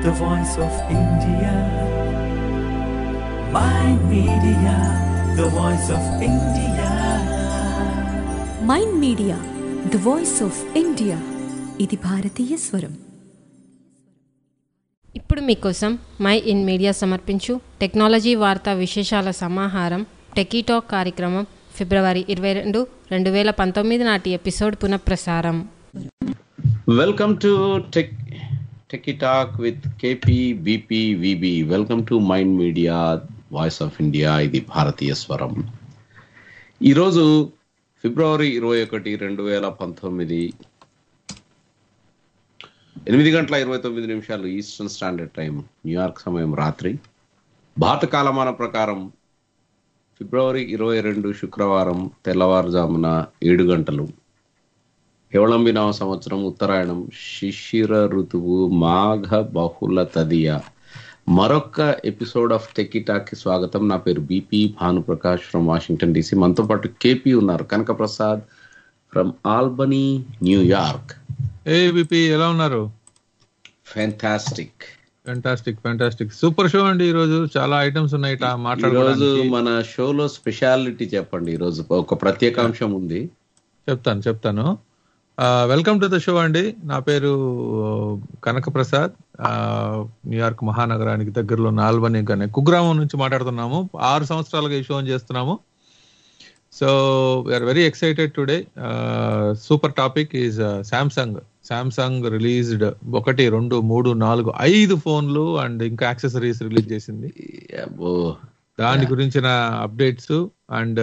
the voice of India. My media, the voice of India. Mind Media the voice of India ఇది భారతీయ స్వరం ఇప్పుడు మీకోసం my in media సమర్పించు technology వార్తా విశేషాల సమాహారం టెకీటాక్ కార్యక్రమం ఫిబ్రవరి ఇరవై రెండు రెండు వేల పంతొమ్మిది నాటి ఎపిసోడ్ పునఃప్రసారం welcome to tech techie talk with KP BP VB welcome to mind Media voice of India ఇది భారతీయ స్వరం ఈరోజు ఫిబ్రవరి ఇరవై ఒకటి రెండు వేల పంతొమ్మిది ఎనిమిది గంటల ఇరవై తొమ్మిది నిమిషాలు ఈస్టర్న్ స్టాండర్డ్ టైం న్యూయార్క్ సమయం రాత్రి భారత కాలమాన ప్రకారం ఫిబ్రవరి ఇరవై రెండు శుక్రవారం తెల్లవారుజామున ఏడు గంటలు హేవళంబినామ సంవత్సరం ఉత్తరాయణం శిశిర ఋతువు మాఘ బహుళ తదియ మరొక ఎపిసోడ్ ఆఫ్ టెకిటాక్ కి స్వాగతం నా పేరు BP Bhanuprakash from Washington DC మనతో పాటు కేపీ ఉన్నారు Kanaka Prasad from Albany New York ఏ విపి ఎలా ఉన్నారు fantastic fantastic fantastic super show అండి ఈ రోజు చాలా ఐటమ్స్ ఉన్నాయి ఇట్లా ఈరోజు మాట్లాడుకోవడానికి మన షోలో స్పెషాలిటీ చెప్పండి ఈరోజు ఒక ప్రత్యేకాంశం ఉంది చెప్తాను చెప్తాను వెల్కమ్ టు ద షో అండి నా పేరు కనక ప్రసాద్ ఆ, న్యూయార్క్ మహానగరానికి దగ్గరలో ఉన్న ఆల్బనీ కానీ కుగ్రామం నుంచి మాట్లాడుతున్నాము ఆరు సంవత్సరాలుగా ఈ షోని చేస్తున్నాము so we're very excited today super topic is Samsung Samsung released ఒకటి రెండు మూడు నాలుగు ఐదు ఫోన్లు అండ్ ఇంకా యాక్సెసరీస్ రిలీజ్ చేసింది అబ్బో దాని గురించిన అప్డేట్స్ అండ్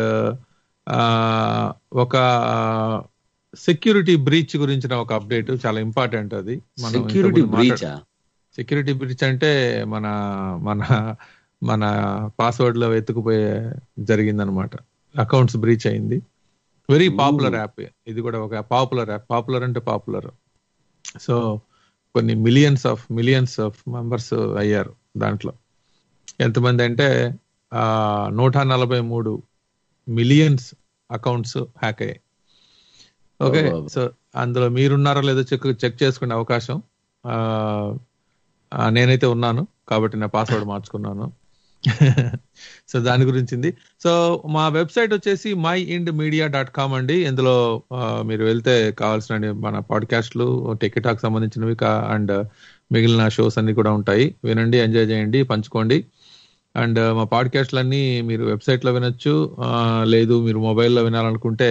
ఒక సెక్యూరిటీ బ్రీచ్ గురించిన ఒక అప్డేట్ చాలా ఇంపార్టెంట్ అది సెక్యూరిటీ బ్రీచ్ సెక్యూరిటీ బ్రీచ్ అంటే మన మన మన పాస్వర్డ్ లో వెతుకుపోయే జరిగిందనమాట అకౌంట్స్ బ్రీచ్ అయింది వెరీ పాపులర్ యాప్ ఇది కూడా ఒక పాపులర్ యాప్ పాపులర్ అంటే పాపులర్ సో కొన్ని millions of millions of members అయ్యారు దాంట్లో ఎంతమంది అంటే ఆ నూట నలభై మూడు మిలియన్స్ అకౌంట్స్ హ్యాక్ అయ్యాయి ఓకే Oh, wow. సో అందులో మీరున్నారో లేదో చెక్ చెక్ చేసుకునే అవకాశం ఆ, ఆ, నేనైతే ఉన్నాను కాబట్టి నా పాస్వర్డ్ మార్చుకున్నాను సో దాని గురించింది సో మా వెబ్సైట్ వచ్చేసి Myind Media dot com అండి ఇందులో ఆ, మీరు వెళ్తే కావాల్సిన మన పాడ్కాస్ట్లు టికెటాక్ సంబంధించినవి అండ్ మిగిలిన షోస్ అన్ని కూడా ఉంటాయి వినండి ఎంజాయ్ చేయండి పంచుకోండి అండ్ మా పాడ్కాస్ట్లన్నీ మీరు వెబ్సైట్ లో వినొచ్చు ఆ, లేదు మీరు మొబైల్లో వినాలనుకుంటే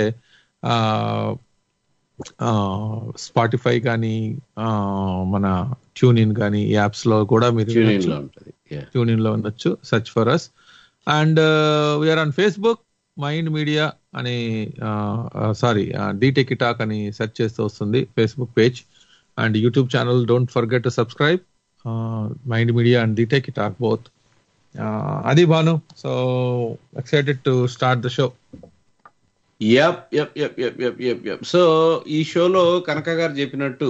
స్పాటిఫై కానీ ఆ, మన ట్యూన్ ఇన్ కానీ యాప్స్ లో కూడా మీరు ట్యూన్ వినొచ్చు. లో ఉంటది Yeah. ట్యూన్ ఇన్ లో ఉండొచ్చు search for us and we're on Facebook Myind Media అని సారీ డీటెక్ టాక్ అని సెర్చ్ చేస్తూ వస్తుంది Facebook page and YouTube channel don't forget to subscribe Myind Media and DTech talk both అది Bhanu so excited to start the show yup yup yup yup yup yup yup so ఈ షోలో కనక గారు చెప్పినట్టు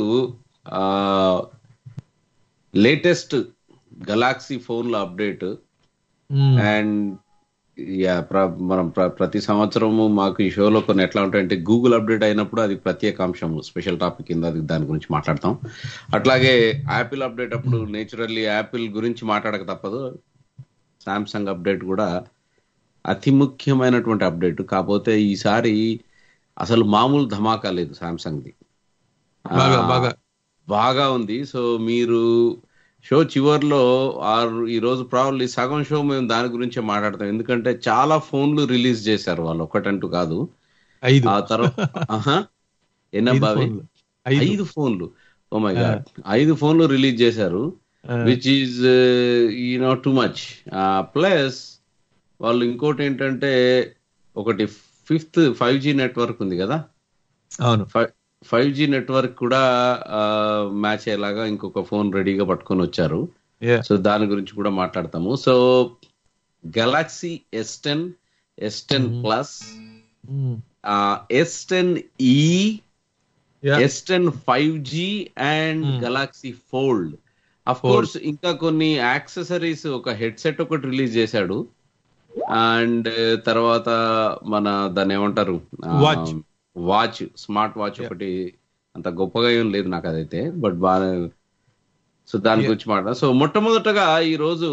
latest Galaxy ఫోన్ల update and yeah మనం ప్ర- ప్రతి సంవత్సరము మాకు ఈ షోలో కొన్ని ఎట్లా ఉంటాయంటే గూగుల్ అప్డేట్ అయినప్పుడు అది ప్రత్యేకాంశం స్పెషల్ టాపిక్ కింద అది దాని గురించి మాట్లాడతాం అట్లాగే యాపిల్ అప్డేట్ అప్పుడు నేచురల్లీ యాపిల్ గురించి మాట్లాడక తప్పదు సామ్సంగ్ అప్డేట్ కూడా అతి ముఖ్యమైనటువంటి అప్డేట్ కాకపోతే ఈసారి అసలు మామూలు ధమాకా లేదు సామ్సంగ్ది బాగా ఆ, బాగా బాగా ఉంది సో మీరు షో చివర్లో ఆరు ఈ రోజు ప్రాబ్లీ సగం షో మేము దాని గురించే మాట్లాడతాం ఎందుకంటే చాలా ఫోన్లు రిలీజ్ చేశారు వాళ్ళు ఒకటంటూ కాదు ఐదు ఆ తర్వాత ఆహా ఐదు ఎన్నబ్బా అవి? ఫోన్లు. ఐదు. ఐదు ఫోన్లు ఓ మై గాడ్ ఐదు ఫోన్లు రిలీజ్ చేశారు ఆ. Which is no too much plus వాళ్ళు ఇంకోటి ఏంటంటే ఒకటి ఫిఫ్త్ ఫైవ్ జీ నెట్వర్క్ ఉంది కదా అవును ఫైవ్ జీ నెట్వర్క్ కూడా మ్యాచ్ అయ్యేలాగా ఇంకొక ఫోన్ రెడీగా పట్టుకొని వచ్చారు Yeah. సో దాని గురించి కూడా మాట్లాడతాము so Galaxy S ten S ten plus Mm. S ten ఈ Yeah. S ten five G and Galaxy Fold of course ఇంకా కొన్ని యాక్సెసరీస్ ఒక హెడ్సెట్ ఒకటి రిలీజ్ చేశాడు అండ్ తర్వాత మన దాన్ని ఏమంటారు Watch. వాచ్ స్మార్ట్ వాచ్ ఒకటి అంత గొప్పగా ఏం లేదు నాకు అదైతే బట్ బాగా సో దాని గురించి మాట సో మొట్టమొదటగా ఈ రోజు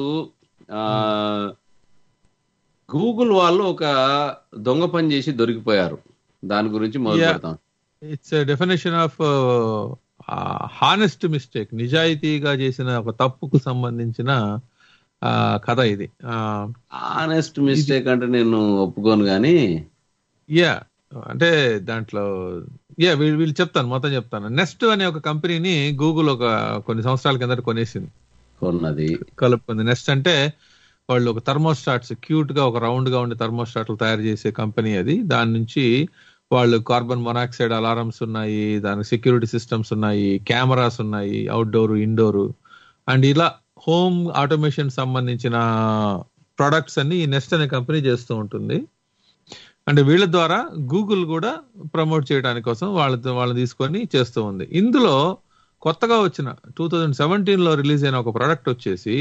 గూగుల్ వాళ్ళు ఒక దొంగ పని చేసి దొరికిపోయారు దాని గురించి మొదలు Yeah. పెడతాం it's definition of honest mistake నిజాయితీగా చేసిన ఒక తప్పుకు సంబంధించిన ఆ, కథ ఇది ఆనెస్ట్ మిస్టేక్ అంటే నేను ఒప్పుకోను కానీ యా అంటే దాంట్లో యా వీళ్ళు వీళ్ళు చెప్తాను మొత్తం చెప్తాను నెక్స్ట్ అనే ఒక కంపెనీని గూగుల్ ఒక కొన్ని సంవత్సరాల కిందట కొనేసింది కొన్నది కలుపుకుంది నెక్స్ట్ అంటే వాళ్ళు ఒక థర్మోస్టాట్స్ క్యూట్ గా ఒక రౌండ్ గా ఉండే థర్మోస్టాట్లు తయారు చేసే కంపెనీ అది దాని నుంచి వాళ్ళు కార్బన్ మొనాక్సైడ్ అలారమ్స్ ఉన్నాయి దానికి సెక్యూరిటీ సిస్టమ్స్ ఉన్నాయి కెమెరాస్ ఉన్నాయి అవుట్డోర్ ఇండోర్ అండ్ ఇలా హోమ్ ఆటోమేషన్ సంబంధించిన ప్రొడక్ట్స్ అన్ని ఈ నెస్ట్ అనే కంపెనీ చేస్తూ ఉంటుంది అంటే వీళ్ళ ద్వారా గూగుల్ కూడా ప్రమోట్ చేయడానికి కోసం వాళ్ళతో వాళ్ళని తీసుకొని చేస్తూ ఉంది ఇందులో కొత్తగా వచ్చిన టూ థౌజండ్ సెవెంటీన్ లో రిలీజ్ అయిన ఒక ప్రోడక్ట్ వచ్చేసి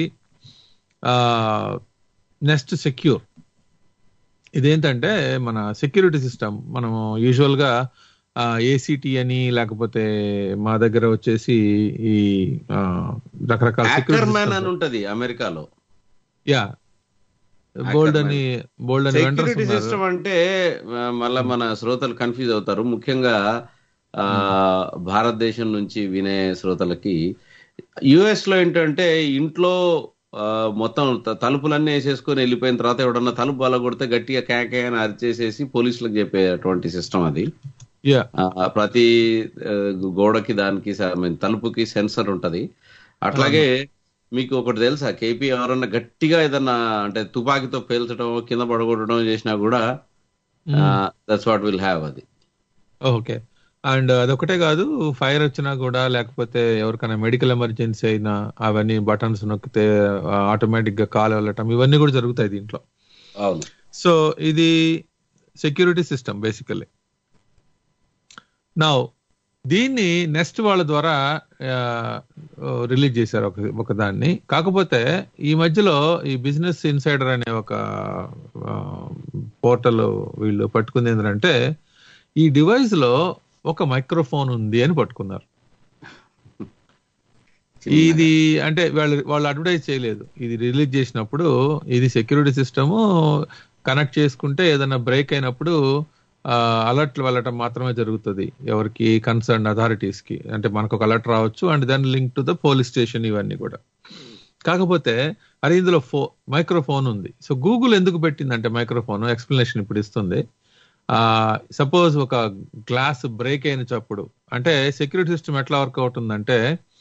నెక్స్ట్ సెక్యూర్ ఇదేంటంటే మన సెక్యూరిటీ సిస్టమ్ మనం యూజువల్ గా ఏసీటీ అని లేకపోతే మా దగ్గర వచ్చేసి ఈ ఆ, రకరకాల హ్యాకర్ మ్యాన్ అని సెక్యూరిటీ ఉంటది అమెరికాలో యా బోల్డ్ అని బోల్డ్ అని వెండర్స్ సెక్యూరిటీ ఉన్నారు సిస్టమ్ అంటే ఆ, మళ్ళా మన శ్రోతలు కన్ఫ్యూజ్ అవుతారు ముఖ్యంగా ఆ భారతదేశం నుంచి వినే శ్రోతలకి యుఎస్ లో ఏంటంటే ఇంట్లో ఆ, మొత్తం త- తలుపులన్నీ వేసేసుకొని వెళ్ళిపోయిన తర్వాత ఎవడన్నా తలుపు బల కొడితే గట్టిగా కేకే అని అరిచేసేసి పోలీసులకు చెప్పేటువంటి సిస్టమ్ అది యా ఆ, ప్రతి ఆ, గోడకి దానికి స- I mean, తలుపుకి సెన్సర్ ఉంటది అట్లాగే మీకు ఒకటి తెలుసా కేపీ ఎవరన్నా గట్టిగా ఏదన్నా అంటే తుపాకీతో పేల్చడం కింద పడగొట్టడం చేసినా కూడా దట్స్ వాట్ విల్ హ్యావ్ అది ఓకే అండ్ అదొకటే కాదు ఫైర్ వచ్చినా కూడా లేకపోతే ఎవరికైనా మెడికల్ ఎమర్జెన్సీ అయినా అవన్నీ బటన్స్ నొక్కితే ఆటోమేటిక్ గా కాల్ వెళ్ళటం ఇవన్నీ కూడా జరుగుతాయి దీంట్లో అవును సో ఇది సెక్యూరిటీ సిస్టమ్ బేసికల్లీ నా దీన్ని నెక్స్ట్ వాళ్ళ ద్వారా రిలీజ్ చేశారు ఒక ఒక దాన్ని కాకపోతే ఈ మధ్యలో ఈ బిజినెస్ ఇన్సైడర్ అనే ఒక పోర్టల్ వీళ్ళు పట్టుకుంది ఏంటంటే ఈ డివైస్ లో ఒక మైక్రోఫోన్ ఉంది అని పట్టుకున్నారు ఇది అంటే వాళ్ళు వాళ్ళు అడ్వర్టైజ్ చేయలేదు ఇది రిలీజ్ చేసినప్పుడు ఇది సెక్యూరిటీ సిస్టమ్ కనెక్ట్ చేసుకుంటే ఏదైనా బ్రేక్ అయినప్పుడు అలర్ట్లు వెళ్ళటం మాత్రమే జరుగుతుంది ఎవరికి కన్సర్న్ అథారిటీస్ కి అంటే మనకు ఒక అలర్ట్ రావచ్చు and then link to the police station ఇవన్నీ కూడా కాకపోతే అరే ఇందులో ఫో మైక్రోఫోన్ ఉంది సో గూగుల్ ఎందుకు పెట్టిందంటే మైక్రోఫోన్ ఎక్స్ప్లెనేషన్ ఇప్పుడు ఇస్తుంది ఆ సపోజ్ ఒక గ్లాస్ బ్రేక్ అయిన చప్పుడు అంటే సెక్యూరిటీ సిస్టమ్ ఎట్లా వర్క్ అవుతుందంటే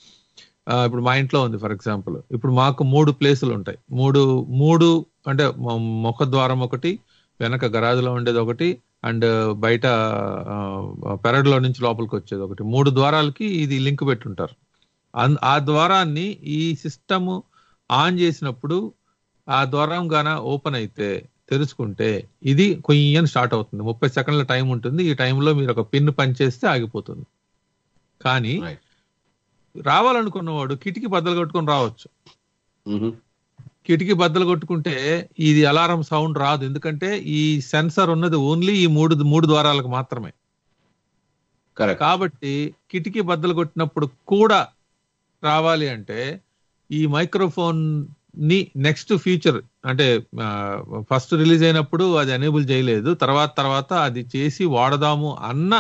ఆ, ఇప్పుడు మా ఇంట్లో ఉంది ఫర్ ఎగ్జాంపుల్ ఇప్పుడు మాకు మూడు ప్లేసులు ఉంటాయి మూడు మూడు అంటే మొ- ముఖ ద్వారం ఒకటి వెనక గరాజులో ఉండేది ఒకటి అండ్ బయట ఆ, పెరడులో నుంచి లోపలికి వచ్చేది ఒకటి మూడు ద్వారాలకి ఇది లింక్ పెట్టుంటారు అన్- ఆ ద్వారాన్ని ఈ సిస్టమ్ ఆన్ చేసినప్పుడు ఆ ద్వారం గాన ఓపెన్ అయితే తెరుచుకుంటే ఇది కొయ్యని స్టార్ట్ అవుతుంది ముప్పై సెకండ్ల టైం ఉంటుంది ఈ టైంలో మీరు ఒక పిన్ పనిచేస్తే ఆగిపోతుంది కానీ Right. రావాలనుకున్నవాడు కిటికీ బద్దలు కొట్టుకొని రావచ్చు మ్హూ. కిటికీ బద్దలు కొట్టుకుంటే ఇది అలారం సౌండ్ రాదు ఎందుకంటే ఈ సెన్సర్ ఉన్నది ఓన్లీ ఈ మూడు మూడు ద్వారాలకు మాత్రమే కరెక్ట్ కాబట్టి కిటికీ బద్దలు కొట్టినప్పుడు కూడా రావాలి అంటే ఈ మైక్రోఫోన్ ని నెక్స్ట్ ఫీచర్ అంటే ఫస్ట్ రిలీజ్ అయినప్పుడు అది ఎనేబుల్ చేయలేదు తర్వాత తర్వాత అది చేసి వాడదాము అన్న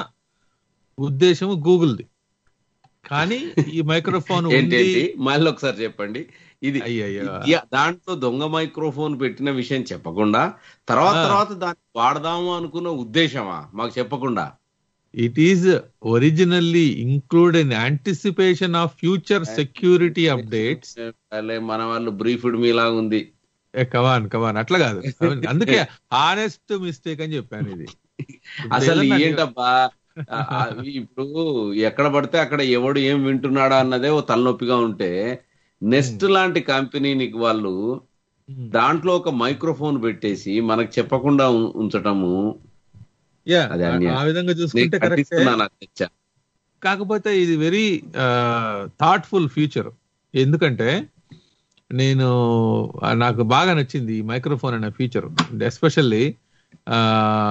ఉద్దేశం గూగుల్ది కానీ ఈ మైక్రోఫోన్ ఉంది ఏంటేంటి మళ్ళీ ఒకసారి చెప్పండి ఇది అయ్యయ్యో. యా, దాంట్లో దొంగ మైక్రోఫోన్ పెట్టిన విషయం చెప్పకుండా తర్వాత ఆ. తర్వాత దాన్ని వాడదాము అనుకున్న ఉద్దేశమా మాకు చెప్పకుండా it is originally include in anticipation of future security updates అలే, మన వాళ్ళు బ్రీఫ్డ్ మీలా ఉంది కమాన్ కమాన్ అట్లా కాదు అందుకే హానెస్ట్ మిస్టేక్ అని చెప్పాను ఇది ఇప్పుడు అసలు ఏదన్నా ఏంటబ్బా ఆ, ఆ, ఇప్పుడు ఎక్కడ పడితే అక్కడ ఎవడు ఏం వింటున్నాడా అన్నదే ఓ తలనొప్పిగా ఉంటే నెస్ట్ లాంటి కంపెనీని వాళ్ళు Hmm. దాంట్లో ఒక మైక్రోఫోన్ పెట్టేసి మనకు చెప్పకుండా ఉం- ఉంచటము Yeah, అది ఆ- అన్యాయం. ఆ విధంగా చూసుకుంటే నేను కరెక్టే ఖండిస్తున్నాను అధ్యక్ష. కాకపోతే ఇది వెరీ థాట్ఫుల్ ఫ్యూచర్ ఎందుకంటే నేను ఆ, నాకు బాగా నచ్చింది ఈ మైక్రోఫోన్ అనే ఫీచర్ ఎస్పెషల్లీ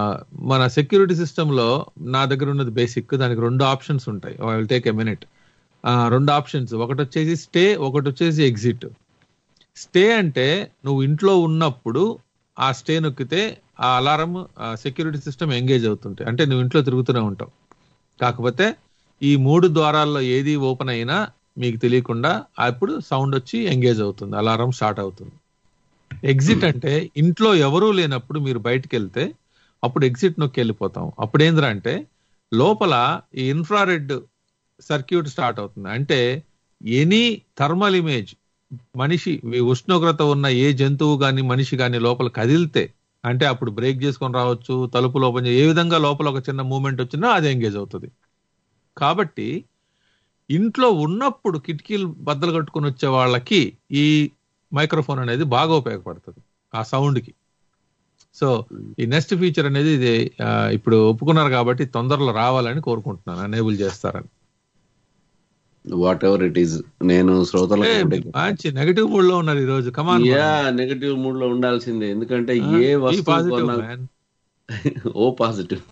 మన సెక్యూరిటీ సిస్టమ్ లో నా దగ్గర ఉన్నది బేసిక్ దానికి రెండు ఆప్షన్స్ ఉంటాయి I will take a minute ఆ, రెండు ఆప్షన్స్ ఒకటి వచ్చేసి స్టే ఒకటి వచ్చేసి ఎగ్జిట్ స్టే అంటే నువ్వు ఇంట్లో ఉన్నప్పుడు ఆ స్టే నొక్కితే ఆ అలారం సెక్యూరిటీ సిస్టమ్ ఎంగేజ్ అవుతుంటాయి అంటే నువ్వు ఇంట్లో తిరుగుతూనే ఉంటావు కాకపోతే ఈ మూడు ద్వారాల్లో ఏది ఓపెన్ అయినా మీకు తెలియకుండా అప్పుడు సౌండ్ వచ్చి ఎంగేజ్ అవుతుంది అలారం స్టార్ట్ అవుతుంది ఎగ్జిట్ అంటే ఇంట్లో ఎవరూ లేనప్పుడు మీరు బయటికి వెళ్తే అప్పుడు ఎగ్జిట్ నొక్కి వెళ్ళిపోతాం అప్పుడు ఏంద్రా అంటే లోపల ఈ ఇన్ఫ్రారెడ్ సర్క్యూట్ స్టార్ట్ అవుతుంది అంటే ఎనీ థర్మల్ ఇమేజ్ మనిషి ఈ ఉష్ణోగ్రత ఉన్న ఏ జంతువు గాని మనిషి గాని లోపల కదిలితే అంటే అప్పుడు బ్రేక్ చేసుకొని రావచ్చు తలుపులు ఓపెన్ చే- ఏ విధంగా లోపల ఒక చిన్న మూమెంట్ వచ్చినా అది ఎంగేజ్ అవుతుంది కాబట్టి ఇంట్లో ఉన్నప్పుడు కిటికీలు బద్దలు కట్టుకొని వచ్చే వాళ్ళకి ఈ మైక్రోఫోన్ అనేది బాగా ఉపయోగపడుతుంది ఆ సౌండ్ కి సో ఈ నెక్స్ట్ ఫీచర్ అనేది ఇది ఆ, ఇప్పుడు ఒప్పుకున్నారు కాబట్టి తొందరలో రావాలని కోరుకుంటున్నాను ఎనేబుల్ చేస్తారని వాట్ ఎవర్ ఇట్ ఈస్ నేను ఏ, శ్రోతలకు మంచి నెగటివ్ మూడ్ లో ఉన్నారు ఈ రోజు కమాన్ యా నెగటివ్ మూడ్ లో ఉండాల్సిందే ఎందుకంటే ఏ వస్తువు పాజిటివ్ కొన్నా మ్యాన్ ఓ పాజిటివ్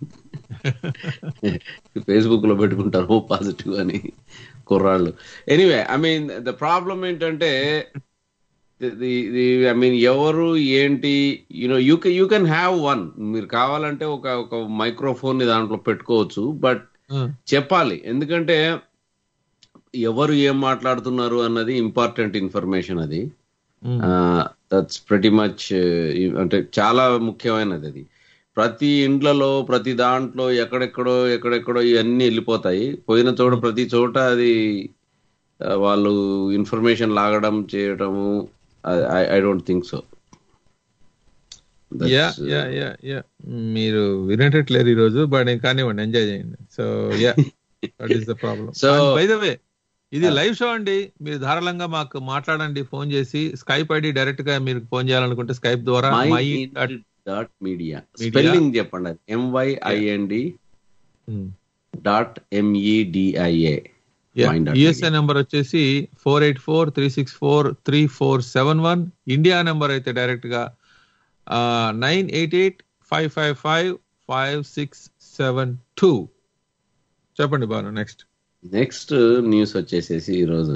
ఫేస్బుక్ లో పెట్టుకుంటారు ఓ పాజిటివ్ అని కుర్రాళ్ళు anyway I mean the problem ఏంటంటే ఐ మీన్ ఎవరు ఏంటి you know you you can have one మీరు కావాలంటే ఒక ఒక మైక్రోఫోన్ ని దాంట్లో పెట్టుకోవచ్చు బట్ చెప్పాలి ఎందుకంటే ఎవరు ఏం మాట్లాడుతున్నారు అన్నది ఇంపార్టెంట్ ఇన్ఫర్మేషన్ అది దట్స్ ప్రతి మచ్ అంటే చాలా ముఖ్యమైనది అది ప్రతి ఇండ్లలో ప్రతి దాంట్లో ఎక్కడెక్కడో ఎక్కడెక్కడో ఇవన్నీ వెళ్ళిపోతాయి పోయిన చోట ప్రతి చోట అది ఆ, వాళ్ళు ఇన్ఫర్మేషన్ లాగడం చేయడము I don't think so yeah yeah yeah yeah మీరు వినేటట్లేరు ఈ రోజు బట్ కానివ్వండి ఎంజాయ్ చేయండి so yeah that is the problem So- by the way ఇది లైవ్ షో అండి మీరు ధారాళంగా మాకు మాట్లాడండి ఫోన్ చేసి స్కైప్ ఐడి డైరెక్ట్ గా మీరు ఫోన్ చేయాలనుకుంటే స్కైప్ ద్వారా my my dot media Media. Spelling చెప్పండి అది MYIND dot MEDIA USA number వచ్చేసి four eight four three six four three four seven one India number అయితే డైరెక్ట్ గా nine eight eight five five five five six seven two చెప్పండి Bhanu next next news వచ్చేసేసి ఈరోజు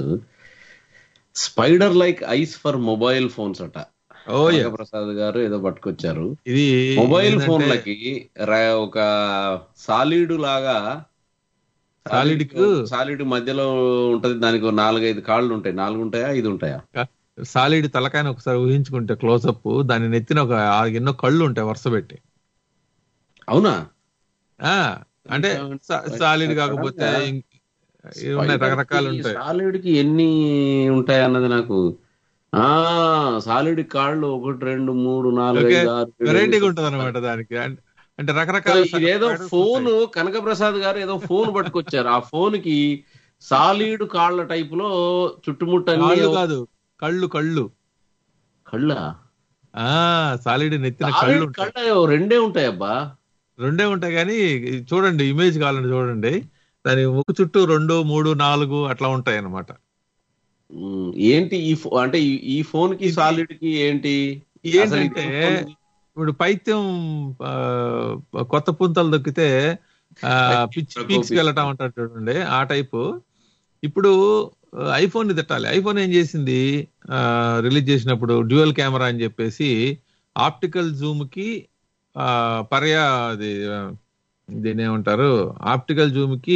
spider like eyes for mobile phones అట oh yeah Prasad గారు ఏదో పట్టుకొచ్చారు ఇది మొబైల్ ఏంటంటే ఫోన్లకి ర- ఒక సాలిడ్ లాగా Solid కు- సాలిడ్ మధ్యలో ఉంటది దానికి ఒక నాలుగైదు కాళ్ళు ఉంటాయి నాలుగు ఉంటాయా ఐదు ఉంటాయా సాలిడ్ తలకాయని ఒకసారి ఊహించుకుంటే క్లోజప్ దాని నెత్తిన ఒక ఆ- ఎన్నో కళ్ళు ఉంటాయి వరుస పెట్టి అవునా ఆ అంటే సాలిడ్ కాకపోతే ఇం- ఇవి ఉన్నాయి రకరకాలు ఉంటాయి సాలిడ్ కి ఎన్ని ఉంటాయి అన్నది నాకు ఆ సాలిడ్ కాళ్ళు ఒకటి రెండు మూడు నాలుగు ఓకే ఐదు ఆరు ఏడు, వెరైటీగా ఎనిమిది, ఉంటది అనమాట దానికి అం- అంటే సో రకరకాల ఇదేదో spiders ఫోన్ ఉంటాయి. కనకప్రసాద్ గారు ఏదో ఫోన్ పట్టుకొచ్చారు ఆ ఫోన్ కి సాలిడ్ కాళ్ళ టైప్ లో చుట్టుముట్టు కాళ్ళు అన్ని కాదు కళ్ళు కళ్ళు కళ్ళ ఆ సాలిడ్ నెత్తిన కళ్ళు సాలిడ్ ఉంటాయి కళ్ళ రెండే ఉంటాయి అబ్బా రెండే ఉంటాయి కానీ చూడండి ఇమేజ్ కావాలంటే చూడండి దాని ముక్కు చుట్టూ రెండు మూడు నాలుగు అట్లా ఉంటాయి అన్నమాట ఉమ్, ఏంటి ఈ ఫో- అంటే ఈ- ఈ ఫోన్ కి ఇది- సాలిడ్ కి ఏంటి అసలు ఈ ఏంటంటే phone కి- ఇప్పుడు పైత్యం ఆ, కొత్త పుంతలు దొక్కితే ఆ, పిచ్చి పీక్స్ వెళ్ళటం అంటారు చూడండి ఆ టైపు ఇప్పుడు ఐఫోన్ ని తిట్టాలి ఐఫోన్ ఏం చేసింది రిలీజ్ చేసినప్పుడు డ్యూయల్ కెమెరా అని చెప్పేసి ఆప్టికల్ జూమ్ కి ఆ, పర్యా అది ఆ, దీన్ని ఏమంటారు ఆప్టికల్ జూమ్ కి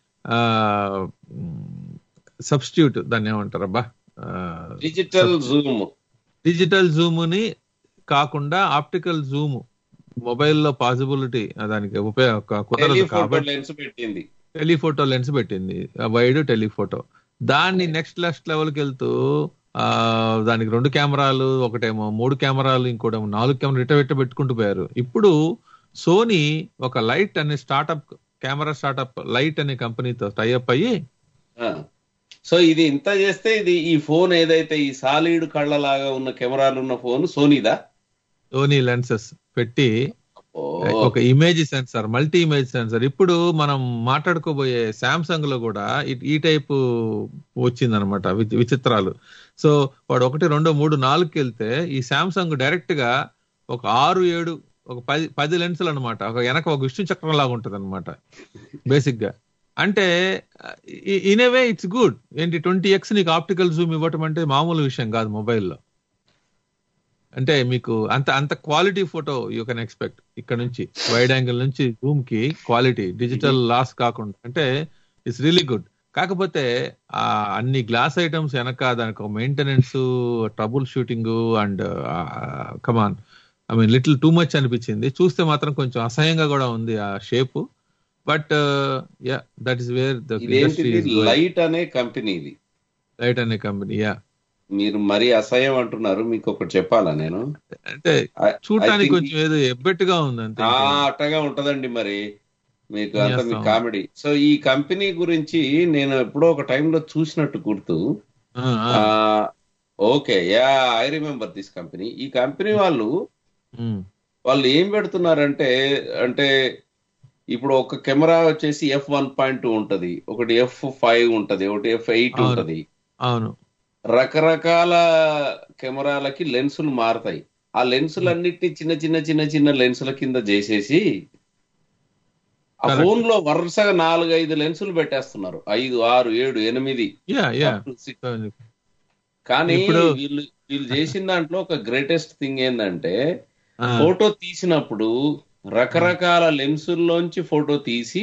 సబ్స్టిట్యూట్ దాన్ని ఏమంటారు అబ్బా డిజిటల్ జూమ్ డిజిటల్ జూమ్ ని కాకుండా ఆప్టికల్ జూమ్ మొబైల్లో పాసిబిలిటీ దానికి ఉపయోగ కుదరదు టెలిఫోటో కాబట్టి లెన్స్ పెట్టింది టెలిఫోటో లెన్స్ పెట్టింది వైడ్ టెలిఫోటో దాన్ని నెక్స్ట్ నెక్స్ట్ లెవెల్కి వెళ్తూ ఆ దానికి రెండు కెమెరాలు ఒకటేమో మూడు కెమెరాలు ఇంకోటేమో నాలుగు కెమెరా ఇట ఇట్ట పెట్టుకుంటూ పోయారు ఇప్పుడు సోనీ ఒక లైట్ అనే స్టార్ట్అప్ కెమెరా స్టార్ట్అప్ లైట్ అనే కంపెనీతో టైఅప్ అయ్యి సో ఇది ఇంత చేస్తే ఇది ఈ ఫోన్ ఏదైతే ఈ సాలిడ్ కళ్ళ లాగా ఉన్న కెమెరాలు ఉన్న ఫోన్ సోనీదా సోనీ లెన్సెస్ పెట్టి ఓ, ఒక image sensor multi image sensor ఇప్పుడు మనం మాట్లాడుకోబోయే సామ్సంగ్ లో కూడా ఈ- ఈ టైపు వచ్చిందనమాట విచిత్రాలు సో వాడు ఒకటి రెండు మూడు నాలుగుకి వెళ్తే ఈ సామ్సంగ్ డైరెక్ట్ గా ఒక ఆరు ఏడు ఒక పది పది లెన్సులు అనమాట ఒక వెనక ఒక విష్ణు చక్రం లాగా ఉంటది అనమాట బేసిక్ గా అంటే ఇన్ వే ఇట్స్ గుడ్ ఏంటి ట్వంటీ ఎక్స్ నీకు ఆప్టికల్ జూమ్ ఇవ్వటం అంటే మామూలు విషయం కాదు మొబైల్లో అంటే మీకు అంత అంత quality photo you can expect ఇక్కడ నుంచి వైడ్ యాంగిల్ నుంచి జూమ్ కి క్వాలిటీ డిజిటల్ లాస్ కాకుండా అంటే ఇట్స్ రియలీ గుడ్ కాకపోతే ఆ అన్ని గ్లాస్ ఐటమ్స్ వెనక దానికి maintenance troubleshooting and come on I mean little too much అనిపించింది చూస్తే మాత్రం కొంచెం అసహ్యంగా కూడా ఉంది ఆ shape but yeah that is where the ఇదేంటిది లైట్ అనే కంపెనీ ఇది లైట్ అనే కంపెనీ యా మీరు మరీ అసహ్యం అంటున్నారు మీకు ఒకటి చెప్పాలా నేను అంటే I- I చూడటానికి think- కొంచెం ఏదో ఎబ్బెట్టుగా ఉంది అంతే ఆ, అట్టగా ఉంటదండి మరి మీకు అంత మీ చేస్తాం. కామెడీ సో ఈ కంపెనీ గురించి నేను ఎప్పుడో ఒక టైంలో చూసినట్టు గుర్తు ఆ, ఆ, okay yeah I remember this company ఈ కంపెనీ వాళ్ళు ఉమ్, వాళ్ళు ఏం పెడుతున్నారంటే అంటే ఇప్పుడు ఒక కెమెరా వచ్చేసి ఎఫ్ వన్ పాయింట్ టూ ఉంటది ఒకటి ఎఫ్ ఫైవ్ ఉంటది ఒకటి ఎఫ్ ఎయిట్ అవును. ఉంటది అవును రకరకాల కెమెరాలకి లెన్సులు మారుతాయి ఆ లెన్సులన్నిటిని చిన్న చిన్న చిన్న చిన్న లెన్సుల కింద చేసేసి ఆ Correct. ఫోన్ లో వరుసగా నాలుగు ఐదు లెన్సులు పెట్టేస్తున్నారు ఐదు ఆరు ఏడు ఎనిమిది yeah yeah up to six. కానీ ఇప్పుడు- వీళ్ళు వీళ్ళు చేసిన దాంట్లో ఒక గ్రేటెస్ట్ థింగ్ ఏంటంటే ఫోటో తీసినప్పుడు రకరకాల లెన్సుల్లోంచి ఫోటో తీసి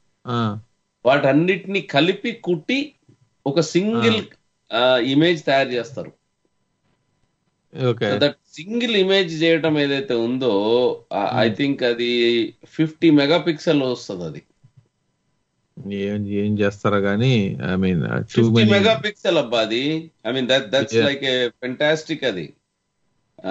వాటన్నిటిని కలిపి కుట్టి ఒక సింగిల్ ఇమేజ్ తయారు చేస్తారు ఓకే దట్ సింగిల్ ఇమేజ్ చేయటం ఏదైతే ఉందో ఐ థింక్ అది ఫిఫ్టీ మెగా పిక్సెల్ వస్తుంది అది ఏం ఏం చేస్తారో కానీ I mean two fifty many megapixel అబ్బా అది I mean that that's Yeah. Like a fantastic అది ఆ,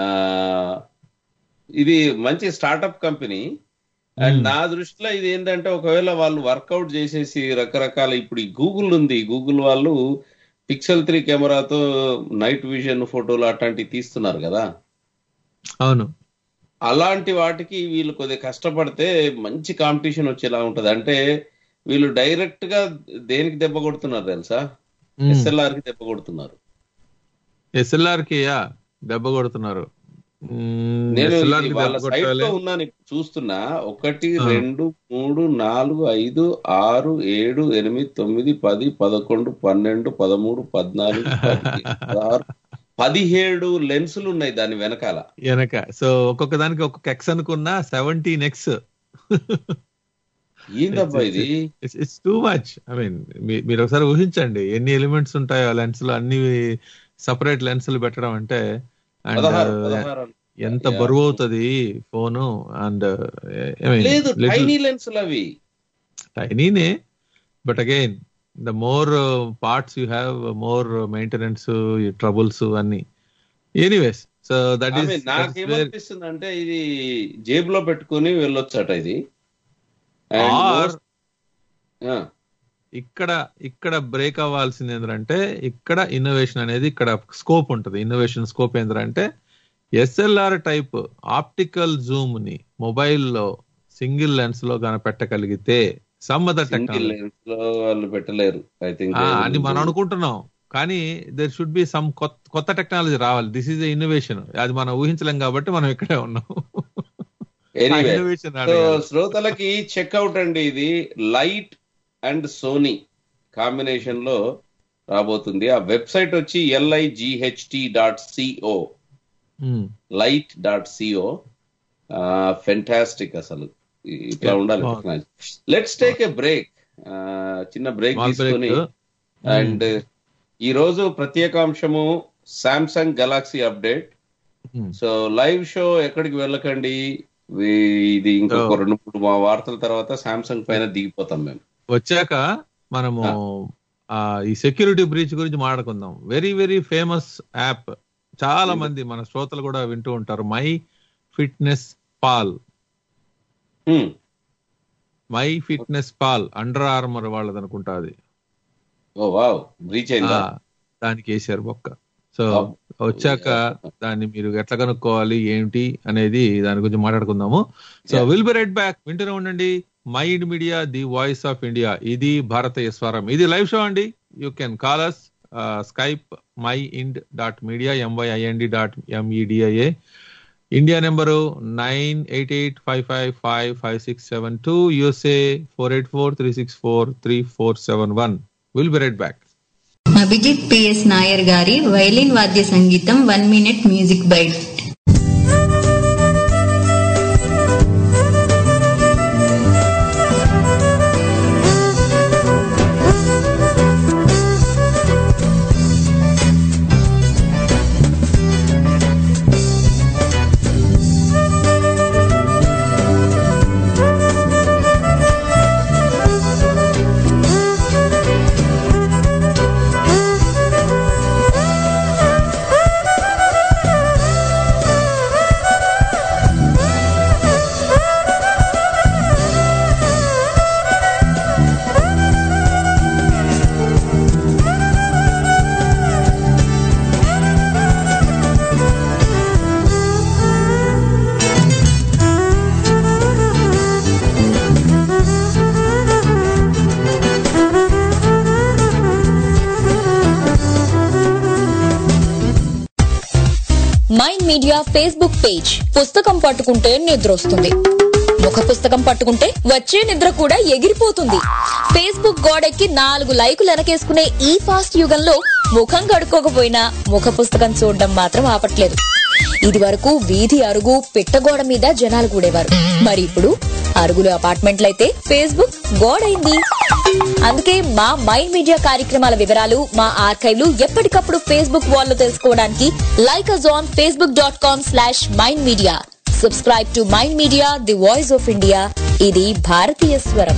ఇది మంచి స్టార్టప్ కంపెనీ అండ్ Hmm. నా దృష్టిలో ఇది ఏంటంటే ఒకవేళ వాళ్ళు వర్కౌట్ చేసేసి రకరకాల ఇప్పుడు ఈ గూగుల్ ఉంది గూగుల్ వాళ్ళు పిక్సెల్ త్రీ కెమెరాతో నైట్ విజన్ ఫోటోలు అట్లాంటివి తీస్తున్నారు కదా అవును అలాంటి వాటికి వీళ్ళు కొద్దిగా కష్టపడితే మంచి కాంపిటీషన్ వచ్చేలా ఉంటది అంటే వీళ్ళు డైరెక్ట్ గా దేనికి దెబ్బ కొడుతున్నారు తెలుసా ఎస్ఎల్ఆర్ కి దెబ్బ కొడుతున్నారు ఎస్ఎల్ఆర్ కి యా దెబ్బ కొడుతున్నారు మ్మ్, నేను SLR ఇది కి వాళ్ళ దెబ్బ సైట్ కొట్టాలి లో ఉన్నాను ఇప్పుడు చూస్తున్నా ఒకటి ఆ. రెండు మూడు నాలుగు ఐదు ఆరు ఏడు ఎనిమిది తొమ్మిది పది పదకొండు పన్నెండు పదమూడు పద్నాలుగు పదిహేను, పదహారు పదిహేడు లెన్సులు ఉన్నాయి దాని వెనకాల వెనక సో ఒక్కొక్క దానికి ఒక్కొక్క ఎక్స్ అనుకున్నా సెవెంటీన్ ఎక్స్ ఏందబ్బా ఇది it's too much I mean మీరు ఒకసారి ఊహించండి ఎన్ని ఎలిమెంట్స్ ఉంటాయో లెన్స్ లో అన్ని సపరేట్ లెన్సులు పెట్టడం అంటే అండ్ పదహారు పదహారు ఎంత Yeah. బరువు అవుతుంది ఫోను అండ్ లేదు టైనీ లెన్సులు అవి టైనీనే but again the more parts you have more maintenance troubles అన్ని anyways so that I is mean, నాకేమనిపిస్తుంది అంటే ఇది జేబులో పెట్టుకుని వెళ్ళొచ్చట ఇది And Or- most- ఆ, ఇక్కడ ఇక్కడ బ్రేక్ అవ్వాల్సింది ఏంటంటే ఇక్కడ ఇన్నోవేషన్ అనేది ఇక్కడ స్కోప్ ఉంటుంది ఇన్నోవేషన్ స్కోప్ ఏంటంటే ఎస్ఎల్ఆర్ టైప్ ఆప్టికల్ జూమ్ ని మొబైల్లో సింగిల్ లెన్స్ లో గాన పెట్టగలిగితే some other single technology lens లో వాళ్ళు పెట్టలేరు ఐ థింక్ అని మనం అనుకుంటున్నాం కానీ దేర్ షుడ్ బి సమ్ కొత్త టెక్నాలజీ రావాలి దిస్ ఈజ్ ఇన్నోవేషన్ అది మనం ఊహించలేం కాబట్టి మనం ఇక్కడే ఉన్నాం ఎనీవే ఇన్నోవేషన్ సో శ్రోతలకి చెక్అవుట్ అండి ఇది లైట్ అండ్ సోనీ కాంబినేషన్ లో రాబోతుంది ఆ వెబ్సైట్ వచ్చి LIGHT dot CO Light dot CO fantastic అసలు ఇ- ఇట్లా Yeah, ఉండాలి బాగుంది. Technology let's take a break చిన్న బ్రేక్ తీసుకొని అండ్ ఈ రోజు ప్రత్యేకాంశము Samsung Galaxy update so live show ఎక్కడికి వెళ్ళకండి వీ- ఇది ఇంకొక Oh. రెండు మూడు మా వార్తల తర్వాత సామ్సంగ్ పైన దిగిపోతాం మేము వచ్చాక మనము ఆ, ఈ సెక్యూరిటీ బ్రీచ్ గురించి మాట్లాడుకుందాం వెరీ వెరీ ఫేమస్ యాప్ చాలా మంది మన శ్రోతలు కూడా వింటూ ఉంటారు My Fitness Pal Hmm. My Fitness Pal Under Armour వాళ్ళది అనుకుంటా అది ఓ వావ్ బ్రీచ్ అయిందా ఆ, దానికి వేసారు బొక్క సో Oh. వచ్చాక దాన్ని మీరు ఎట్లా కనుక్కోవాలి ఏంటి అనేది దాని గురించి మాట్లాడుకుందాము so Yeah. Will be right back వింటూనే ఉండండి Myind Media the voice of India ఇది భారతీయ స్వరం ఇది లైవ్ షో అండి you can call us Skype Myind dot media MYIND dot MEDIA India number nine eight eight five five five five six seven two USA four eight four three six four three four seven one will be right back Abhijith PS Nair గారి violin వాద్య సంగీతం one minute music bite Myind Media Facebook page పుస్తకం పట్టుకుంటే నిద్ర వస్తుంది ముఖ పుస్తకం పట్టుకుంటే వచ్చే నిద్ర కూడా ఎగిరిపోతుంది ఫేస్బుక్ గోడెక్కి నాలుగు లైకులు వెనకేసుకునే ఈ ఫాస్ట్ యుగంలో ముఖం కడుక్కోకపోయినా ముఖ పుస్తకం చూడడం మాత్రం ఆపట్లేదు ఇది వరకు వీధి అరుగు పిట్టగోడ మీద జనాలు కూడేవారు మరి ఇప్పుడు అరుగులు అపార్ట్మెంట్లయితే ఫేస్బుక్ గోడైంది అందుకే మా మైండ్ మీడియా కార్యక్రమాల వివరాలు మా ఆర్కైవ్లు ఎప్పటికప్పుడు ఫేస్బుక్ వాల్లో తెలుసుకోవడానికి like us on Facebook dot com slash Myind Media subscribe to mind Media the voice of India ఇది భారతీయ స్వరం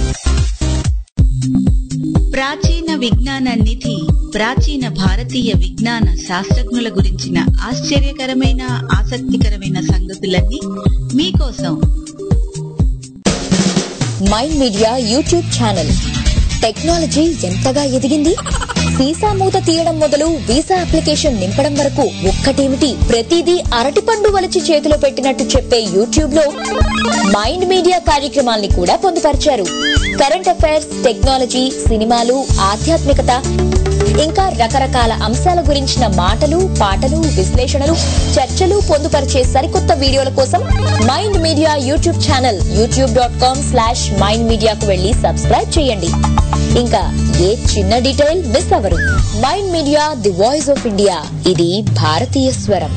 ప్రాచీన విజ్ఞాన నిధి ప్రాచీన భారతీయ విజ్ఞాన శాస్త్రజ్ఞుల గురించిన ఆశ్చర్యకరమైన ఆసక్తికరమైన సంగతులన్నీ మీకోసం Myind Media YouTube channel technology ఎంతగా ఎదిగింది వీసా మూత తీయడం మొదలు వీసా అప్లికేషన్ నింపడం వరకు ఒక్కటేమిటి ప్రతిదీ అరటిపండు వలిచి చేతిలో పెట్టినట్టు చెప్పే యూట్యూబ్ లో మైండ్ మీడియా కార్యక్రమాల్ని కూడా పొందుపరిచారు కరెంట్ అఫైర్స్ టెక్నాలజీ సినిమాలు ఆధ్యాత్మికత ఇంకా రకరకాల అంశాల గురించిన మాటలు పాటలు విశ్లేషణలు చర్చలు పొందుపరిచే సరికొత్త వీడియోల కోసం mind Media YouTube channel YouTube dot com slash mind మీడియాకు వెళ్లి సబ్స్క్రైబ్ చేయండి ఇంకా ఏ చిన్న డీటెయిల్ మిస్ అవరు Myind Media the voice of India ఇది భారతీయ స్వరం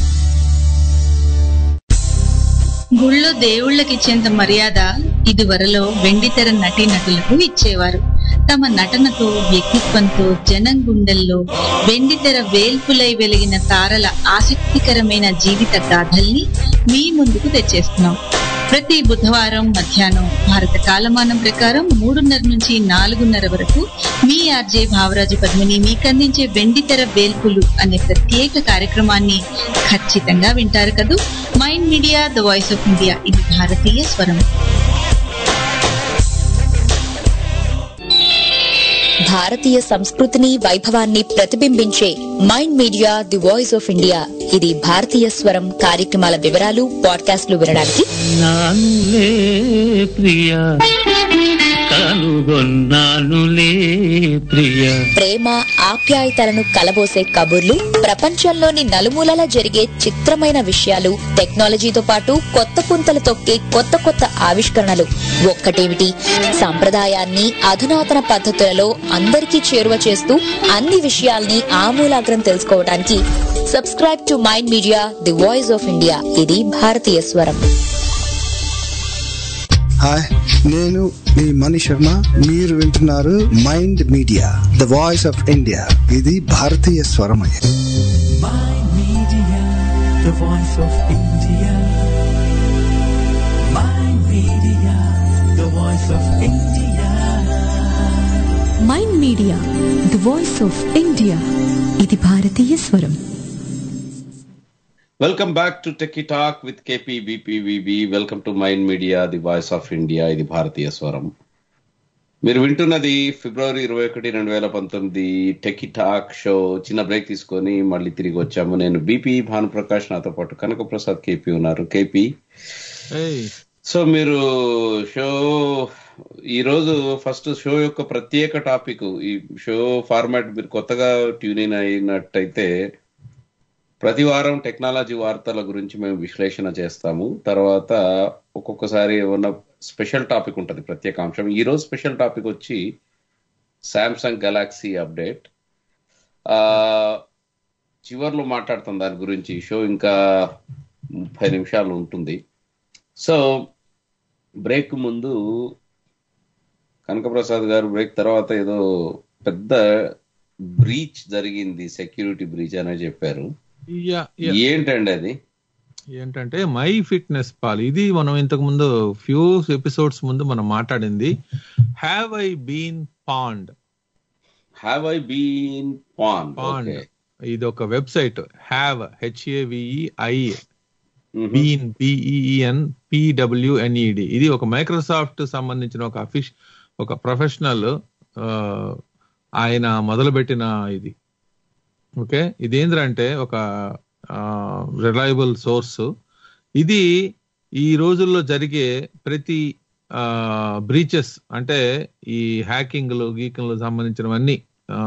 గుళ్ళో దేవుళ్ళకిచ్చేంత మర్యాద ఇదివరలో వెండితెర నటీనటులకు ఇచ్చేవారు తమ నటనతో వ్యక్తిత్వంతో జనం గుండెల్లో వెండితెర వేల్పులై వెలిగిన తారల ఆసక్తికరమైన జీవిత గాథల్ని మీ ముందుకు తెచ్చేస్తున్నాం ప్రతి బుధవారం మధ్యాహ్నం భారత కాలమానం ప్రకారం మూడున్నర నుంచి నాలుగున్నర వరకు మీ ఆర్జే భావరాజు పద్మిని మీకు అందించే వెండితెర వేల్పులు అనే ప్రత్యేక కార్యక్రమాన్ని ఖచ్చితంగా వింటారు కదూ Myind Media the voice of India ఇది భారతీయ స్వరం భారతీయ సంస్కృతిని వైభవాన్ని ప్రతిబింబించే Myind Media the voice of India ఇది భారతీయ స్వరం కార్యక్రమాల వివరాలు పాడ్కాస్ట్లు వినడానికి నానులే ప్రియ కనుగొన్నానులే ప్రియ ప్రేమ ఆప్యాయతలను కలబోసే కబుర్లు ప్రపంచంలోని నలుమూలల జరిగే చిత్రమైన విషయాలు టెక్నాలజీతో పాటు కొత్త పుంతలు తొక్కే కొత్త కొత్త ఆవిష్కరణలు ఒక్కటేమిటి సంప్రదాయాన్ని అధునాతన పద్ధతులలో అందరికీ చేరువ చేస్తూ అన్ని విషయాల్ని ఆమూలాగ్రం తెలుసుకోవడానికి subscribe to mind Media the voice of India ఇది భారతీయ స్వరం హాయ్ నేను మీ మణి శర్మ మీరు వింటున్నారు Mind Media the voice of India ఇది భారతీయ స్వరమయ Mind Media, the voice of India. Mind Media, the voice of India. Mind Media the voice of India ఇది భారతీయ స్వరం welcome back to techie talk with KP BPVB welcome to mind Media the voice of India ఇది భారతీయ స్వరం మీరు వింటున్నది ఫిబ్రవరి ఇరవై ఒకటి రెండు వేల పంతొమ్మిది టెకీ టాక్ షో చిన్న బ్రేక్ తీసుకొని మళ్ళీ తిరిగి వచ్చాము నేను బీపీ భానుప్రకాష్ నాతో పాటు కనక ప్రసాద్ కేపీ ఉన్నారు కేపీ ఏయ్, సో మీరు షో ఈరోజు ఫస్ట్ షో యొక్క ప్రత్యేక టాపిక్ ఈ షో ఫార్మాట్ మీరు కొత్తగా ట్యూన్ ఇన్ అయినట్టయితే ప్రతి వారం టెక్నాలజీ వార్తల గురించి మేము విశ్లేషణ చేస్తాము తర్వాత ఒక్కొక్కసారి ఏమన్నా స్పెషల్ టాపిక్ ఉంటుంది ప్రత్యేక అంశం ఈ రోజు స్పెషల్ టాపిక్ వచ్చి శాంసంగ్ గెలాక్సీ అప్డేట్ ఆ చివర్లో మాట్లాడతాం దాని గురించి షో ఇంకా ముప్పై నిమిషాలు ఉంటుంది సో బ్రేక్ ముందు కనకప్రసాద్ గారు బ్రేక్ తర్వాత ఏదో పెద్ద బ్రీచ్ జరిగింది సెక్యూరిటీ బ్రీచ్ అనే చెప్పారు యా యా ఏంటండి అది ఏంటంటే మై ఫిట్నెస్ పాల్ ఇది మనం ఇంతకు ముందు ఫ్యూ ఎపిసోడ్స్ ముందు మనం మాట్లాడింది have I been pwned have I been pwn pwned okay ఇది ఒక website have H A V E I been B E E N P W N E D ఇది ఒక మైక్రోసాఫ్ట్ సంబంధించిన ఒక అఫిష్ ఒక ప్రొఫెషనల్ ఆయన మొదలుపెట్టిన ఇది ఓకే ఇదేంద్రంటే ఒక రిలయబుల్ సోర్స్ ఇది ఈ రోజుల్లో జరిగే ప్రతి బ్రీచెస్ అంటే ఈ హ్యాకింగ్లు గీకింగ్లు సంబంధించినవన్నీ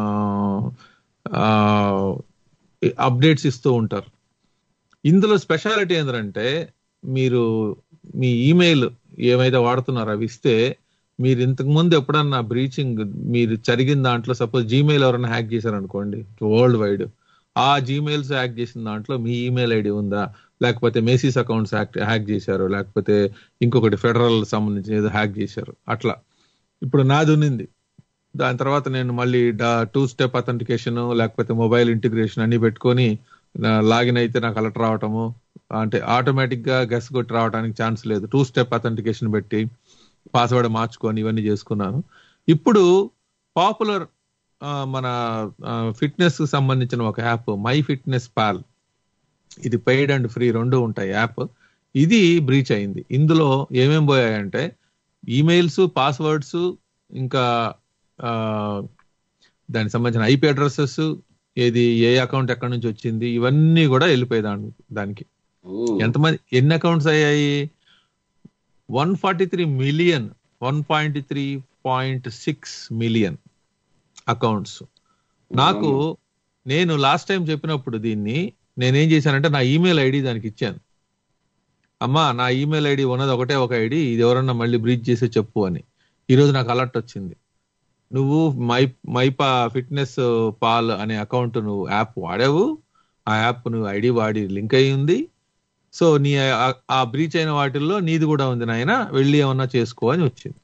అప్డేట్స్ ఇస్తూ ఉంటారు ఇందులో స్పెషాలిటీ ఏంటంటే మీరు మీ ఈమెయిల్ ఏమైతే వాడుతున్నారో అవి ఇస్తే మీరు ఇంతకు ముందు ఎప్పుడన్నా బ్రీచింగ్ మీరు జరిగిన దాంట్లో సపోజ్ జీమెయిల్ ఎవరైనా హ్యాక్ చేశారనుకోండి వరల్డ్ వైడ్ ఆ జీమెయిల్స్ హ్యాక్ చేసిన దాంట్లో మీ ఈమెయిల్ ఐడి ఉందా లేకపోతే మేసీస్ అకౌంట్స్ హ్యాక్ చేశారు లేకపోతే ఇంకొకటి ఫెడరల్ సంబంధించి ఏదో హ్యాక్ చేశారు అట్లా ఇప్పుడు నాది ఉన్నింది దాని తర్వాత నేను మళ్ళీ టూ స్టెప్ అథెంటికేషన్ లేకపోతే మొబైల్ ఇంటిగ్రేషన్ అన్ని పెట్టుకొని లాగిన్ అయితే నాకు అలర్ట్ రావటము అంటే ఆటోమేటిక్ గా గెస్ కొట్టి రావడానికి ఛాన్స్ లేదు టూ స్టెప్ అథెంటికేషన్ పెట్టి పాస్వర్డ్ మార్చుకొని ఇవన్నీ చేసుకున్నాను ఇప్పుడు పాపులర్ మన ఫిట్నెస్ కి సంబంధించిన ఒక యాప్ మై ఫిట్నెస్ పాల్ ఇది పెయిడ్ అండ్ ఫ్రీ రెండు ఉంటాయి యాప్ ఇది బ్రీచ్ అయింది ఇందులో ఏమేం పోయాయంటే ఈమెయిల్స్ పాస్వర్డ్స్ ఇంకా ఆ, దానికి సంబంధించిన ఐపీ అడ్రసెస్ ఏది ఏ అకౌంట్ ఎక్కడి నుంచి వచ్చింది ఇవన్నీ కూడా వెళ్ళిపోయాయి దాని దానికి ఎంతమంది ఎన్ని అకౌంట్స్ అయ్యాయి one forty three million one point three point six million accounts నాకు నేను లాస్ట్ టైం చెప్పినప్పుడు దీన్ని నేనేం చేశానంటే నా ఈమెయిల్ ఐడి దానికి ఇచ్చాను అమ్మా నా ఈమెయిల్ ఐడి ఉన్నది ఒకటే ఒక ఐడి ఇది ఎవరన్నా మళ్ళీ బ్రీచ్ చేసే చెప్పు అని ఈరోజు నాకు అలర్ట్ వచ్చింది నువ్వు మై మైపా ఫిట్నెస్ పాల్ అనే అకౌంట్ నువ్వు యాప్ వాడావు ఆ యాప్ నువ్వు ఐడి వాడి లింక్ అయి ఉంది సో నీ ఆ- ఆ బ్రీచ్ అయిన వాటిల్లో నీది కూడా ఉంది నాయన వెళ్ళి ఏమన్నా చేసుకో అని వచ్చింది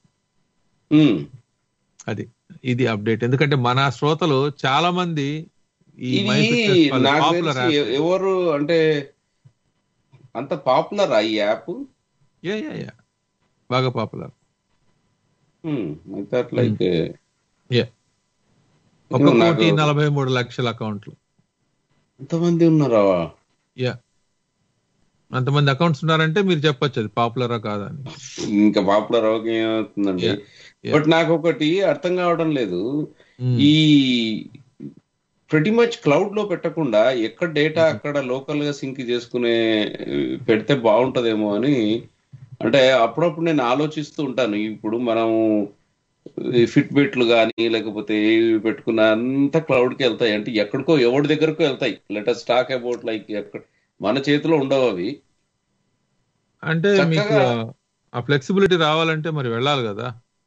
అది ఇది అప్డేట్ ఎందుకంటే మన శ్రోతలు చాలా మంది ఈ మై ఇది ఫిట్నెస్ పాల్ నాకు పాపులర్ తెలిసి యాప్ ఎ- ఎవరు అంటే అంత పాపులర్ ఈ యాప్ యా యా యా బాగా popular I thought like yeah ఒక నాకు- కోటి నలభై మూడు లక్షల అకౌంట్లు ఎంతమంది ఉన్నారా యా అంతమంది అకౌంట్స్ ఉన్నారంటే మీరు చెప్పొచ్చు అది పాపులరా కాదా అని ఇంకా పాపులర్ అవక ఏమవుతుందండి Yeah. Yeah. బట్ నాకు ఒకటి అర్థం కావడం లేదు Hmm. ఈ ప్రతి మచ్ క్లౌడ్ లో పెట్టకుండా ఎక్కడ డేటా అక్కడ లోకల్ గా సింక్ చేసుకునే పెడితే బాగుంటదేమో అని అంటే అప్పుడప్పుడు నేను ఆలోచిస్తూ ఉంటాను ఇప్పుడు మనం ఫిట్ బిట్లు కానీ లేకపోతే ఏవి పెట్టుకున్న అంతా క్లౌడ్ కి వెళ్తాయి అంటే ఎక్కడికో ఎవరి దగ్గరకో వెళ్తాయి లెటర్ స్టాక్ అబౌట్ లైక్ ఎక్కడ మన చేతిలో ఉండవు అవి అంటే మీకు చక్కగా- ఆ ఫ్లెక్సిబిలిటీ రావాలంటే మరి వెళ్ళాలి కదా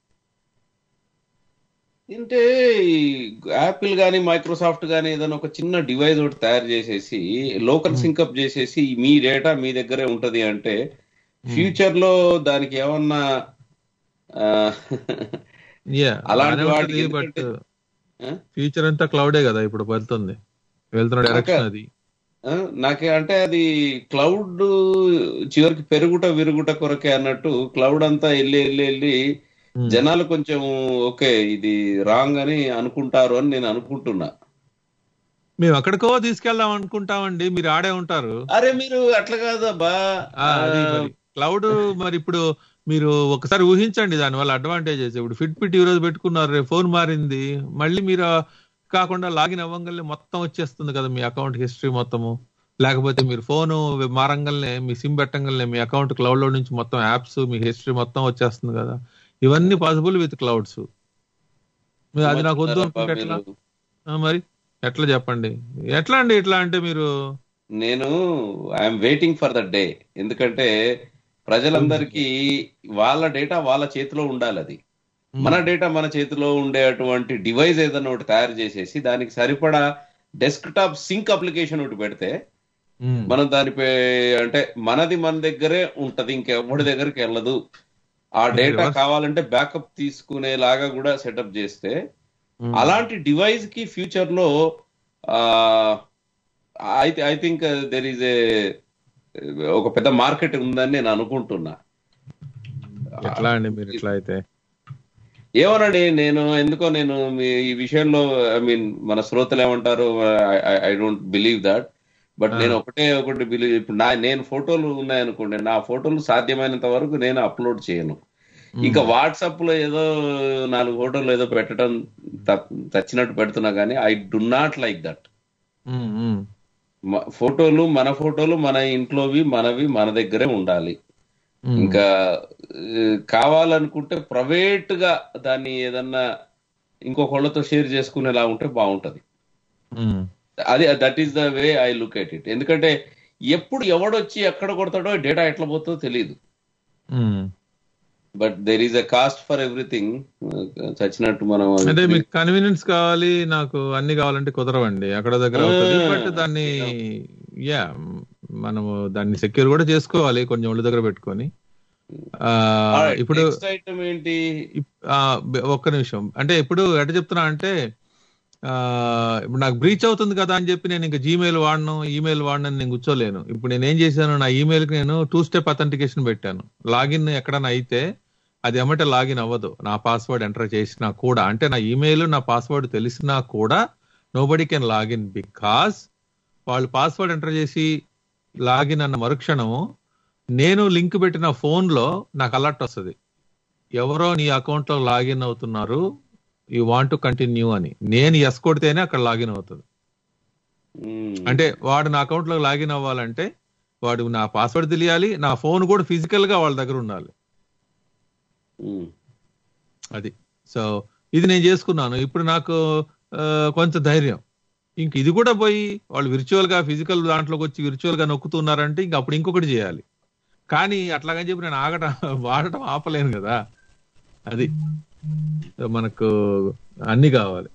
అంటే యాపిల్ కానీ మైక్రోసాఫ్ట్ కానీ ఏదైనా ఒక చిన్న డివైస్ ఒకటి తయారు చేసేసి లోకల్ సింకప్ చేసేసి మీ డేటా మీ దగ్గరే ఉంటది అంటే ఫ్యూచర్ లో దానికి ఏమన్నా ఆ, యా అలాంటి వాటికి బట్ ఎందుకంటే- ఆ? ఫ్యూచర్ అంతా క్లౌడే కదా ఇప్పుడు వెళ్తుంది వెళ్తున్న డైరెక్షన్ అది ఆ, నాకే అంటే అది క్లౌడ్ చివరికి పెరుగుట విరుగుట కొరకే అన్నట్టు క్లౌడ్ అంతా వెళ్ళి వెళ్ళి వెళ్ళి జనాలు కొంచెం ఓకే ఇది రాంగ్ అని అనుకుంటారు అని నేను అనుకుంటున్నా మేము ఎక్కడికో తీసుకెళ్దాం అనుకుంటామండి మీరు ఆడే ఉంటారు అరే మీరు అట్లా కాదబ్బా ఆ, అది మరి క్లౌడ్ మరి ఇప్పుడు మీరు ఒకసారి ఊహించండి దానివల్ల అడ్వాంటేజెస్ ఇప్పుడు ఫిట్ పిట్ ఈ రోజు పెట్టుకున్నారు రేపు ఫోన్ మారింది మళ్ళీ మీరు ఆ కాకుండా లాగిన్ అవ్వగానే మొత్తం వచ్చేస్తుంది కదా మీ అకౌంట్ హిస్టరీ మొత్తము లేకపోతే మీరు ఫోన్ మారంగానే మీ సిమ్ పెట్టంగానే మీ అకౌంట్ క్లౌడ్ లో నుంచి మొత్తం యాప్స్ మీ హిస్టరీ మొత్తం వచ్చేస్తుంది కదా ఇవన్నీ పాసిబుల్ విత్ క్లౌడ్స్ అది నాకు వద్దు అనుకుంటే ఎట్లా ఆ, మరి ఎట్లా చెప్పండి ఎట్లా అండి ఇట్లా అంటే మీరు నేను I'm waiting for the day ఎందుకంటే ప్రజలందరికీ వాళ్ళ డేటా వాళ్ళ చేతిలో ఉండాలి అది మన డేటా మన చేతిలో ఉండేటువంటి డివైస్ ఏదైనా ఒకటి తయారు చేసేసి దానికి సరిపడా డెస్క్ టాప్ సింక్ అప్లికేషన్ ఒకటి పెడితే మ్మ్. మనం దానిపై అంటే మనది మన దగ్గరే ఉంటది ఇంకెవరి దగ్గరికి వెళ్ళదు ఆ డేటా reverse- కావాలంటే బ్యాకప్ తీసుకునేలాగా కూడా సెటప్ చేస్తే మ్మ్. అలాంటి డివైస్ కి ఫ్యూచర్ లో I I think there is a ఒక పెద్ద మార్కెట్ ఉందని నేను అనుకుంటున్నా ఎట్లా అండి మీరు ఎట్లా అయితే ఏమోనండి నేను ఎందుకో నేను మీ ఈ విషయంలో ఐ మీన్ మన శ్రోతలు ఏమంటారు I don't believe that but నేను ఒకటే ఒకటి బిలీవ్ ఇప్పుడు నా నేను ఫోటోలు ఉన్నాయనుకోండి నా ఫోటోలు సాధ్యమైనంత వరకు నేను అప్లోడ్ చేయను ఇంకా వాట్సాప్ లో ఏదో నాలుగు ఫోటోలు ఏదో పెట్టడం త- చచ్చినట్టు పెడుతున్నా కానీ I do not like that మ్మ్, మ్మ్. ఫోటోలు మన ఫోటోలు మన ఇంట్లోవి మనవి మన దగ్గరే ఉండాలి మ్మ్. ఇంకా ఆ, కావాలనుకుంటే ప్రైవేట్ గా దాన్ని ఏదన్నా ఇంకొకళ్ళతో షేర్ చేసుకునేలా ఉంటే బాగుంటది మ్మ్. అది that is the way I look at it ఎందుకంటే ఎప్పుడు ఎవడొచ్చి ఎక్కడ కొడతాడో డేటా ఎట్లా పోతుందో తెలియదు మ్మ్. But there is a cost for everything చచ్చినట్టు మనం అంటే మీకు కన్వీనియన్స్ కావాలి నాకు అన్ని కావాలంటే కుదరవండి అక్కడ దగ్గర అవుతుంది ఆ, బట్ దాన్ని యా మనము దాన్ని సెక్యూర్ కూడా చేసుకోవాలి కొంచెం ఒళ్ళు దగ్గర పెట్టుకొని ఆ, ఇప్పుడు నెక్స్ట్ ఐటమ్ ఏంటి ఇప్- ఆ, బె- ఒక్క నిమిషం అంటే ఇప్పుడు ఎట్ట చెప్తున్నా అంటే ఆ, ఇప్పుడు నాకు బ్రీచ్ అవుతుంది కదా అని చెప్పి నేను ఇంకా జీమెయిల్ వాడను ఈమెయిల్ వాడను అని నేను కూర్చోలేను ఇప్పుడు నేను ఏం చేశాను నా ఈమెయిల్ కి నేను టూ స్టెప్ అథెంటికేషన్ పెట్టాను లాగిన్ ఎక్కడైనా అయితే అది ఎమ్మటే లాగిన్ అవ్వదు నా పాస్వర్డ్ ఎంటర్ చేసినా కూడా అంటే నా ఈమెయిల్ నా పాస్వర్డ్ తెలిసినా కూడా నోబడి కెన్ లాగిన్ బికాస్ వాళ్ళు పాస్వర్డ్ ఎంటర్ చేసి లాగిన్ అన్న మరుక్షణము నేను లింక్ పెట్టిన ఫోన్ లో నాకు అలర్ట్ వస్తుంది ఎవరో నీ అకౌంట్ లో లాగిన్ అవుతున్నారు యూ వాంట్ టు కంటిన్యూ అని నేను ఎస్ కొడితేనే అక్కడ లాగిన్ అవుతుంది మ్మ్. అంటే వాడు నా అకౌంట్ లో లాగిన్ అవ్వాలంటే వాడు నా పాస్వర్డ్ తెలియాలి నా ఫోన్ కూడా ఫిజికల్ గా వాళ్ళ దగ్గర ఉండాలి మ్మ్. అది సో ఇది నేను చేసుకున్నాను ఇప్పుడు నాకు ఆ, కొంచెం ధైర్యం ఇంక ఇది కూడా పోయి వాళ్ళు విర్చువల్ గా ఫిజికల్ దాంట్లోకి వచ్చి విర్చువల్ గా నొక్కుతున్నారంటే ఇంక అప్పుడు ఇంకొకటి చేయాలి కానీ అట్లాగని చెప్పి నేను ఆగటం వాడటం ఆపలేను కదా అది సో మనకు అన్ని కావాలి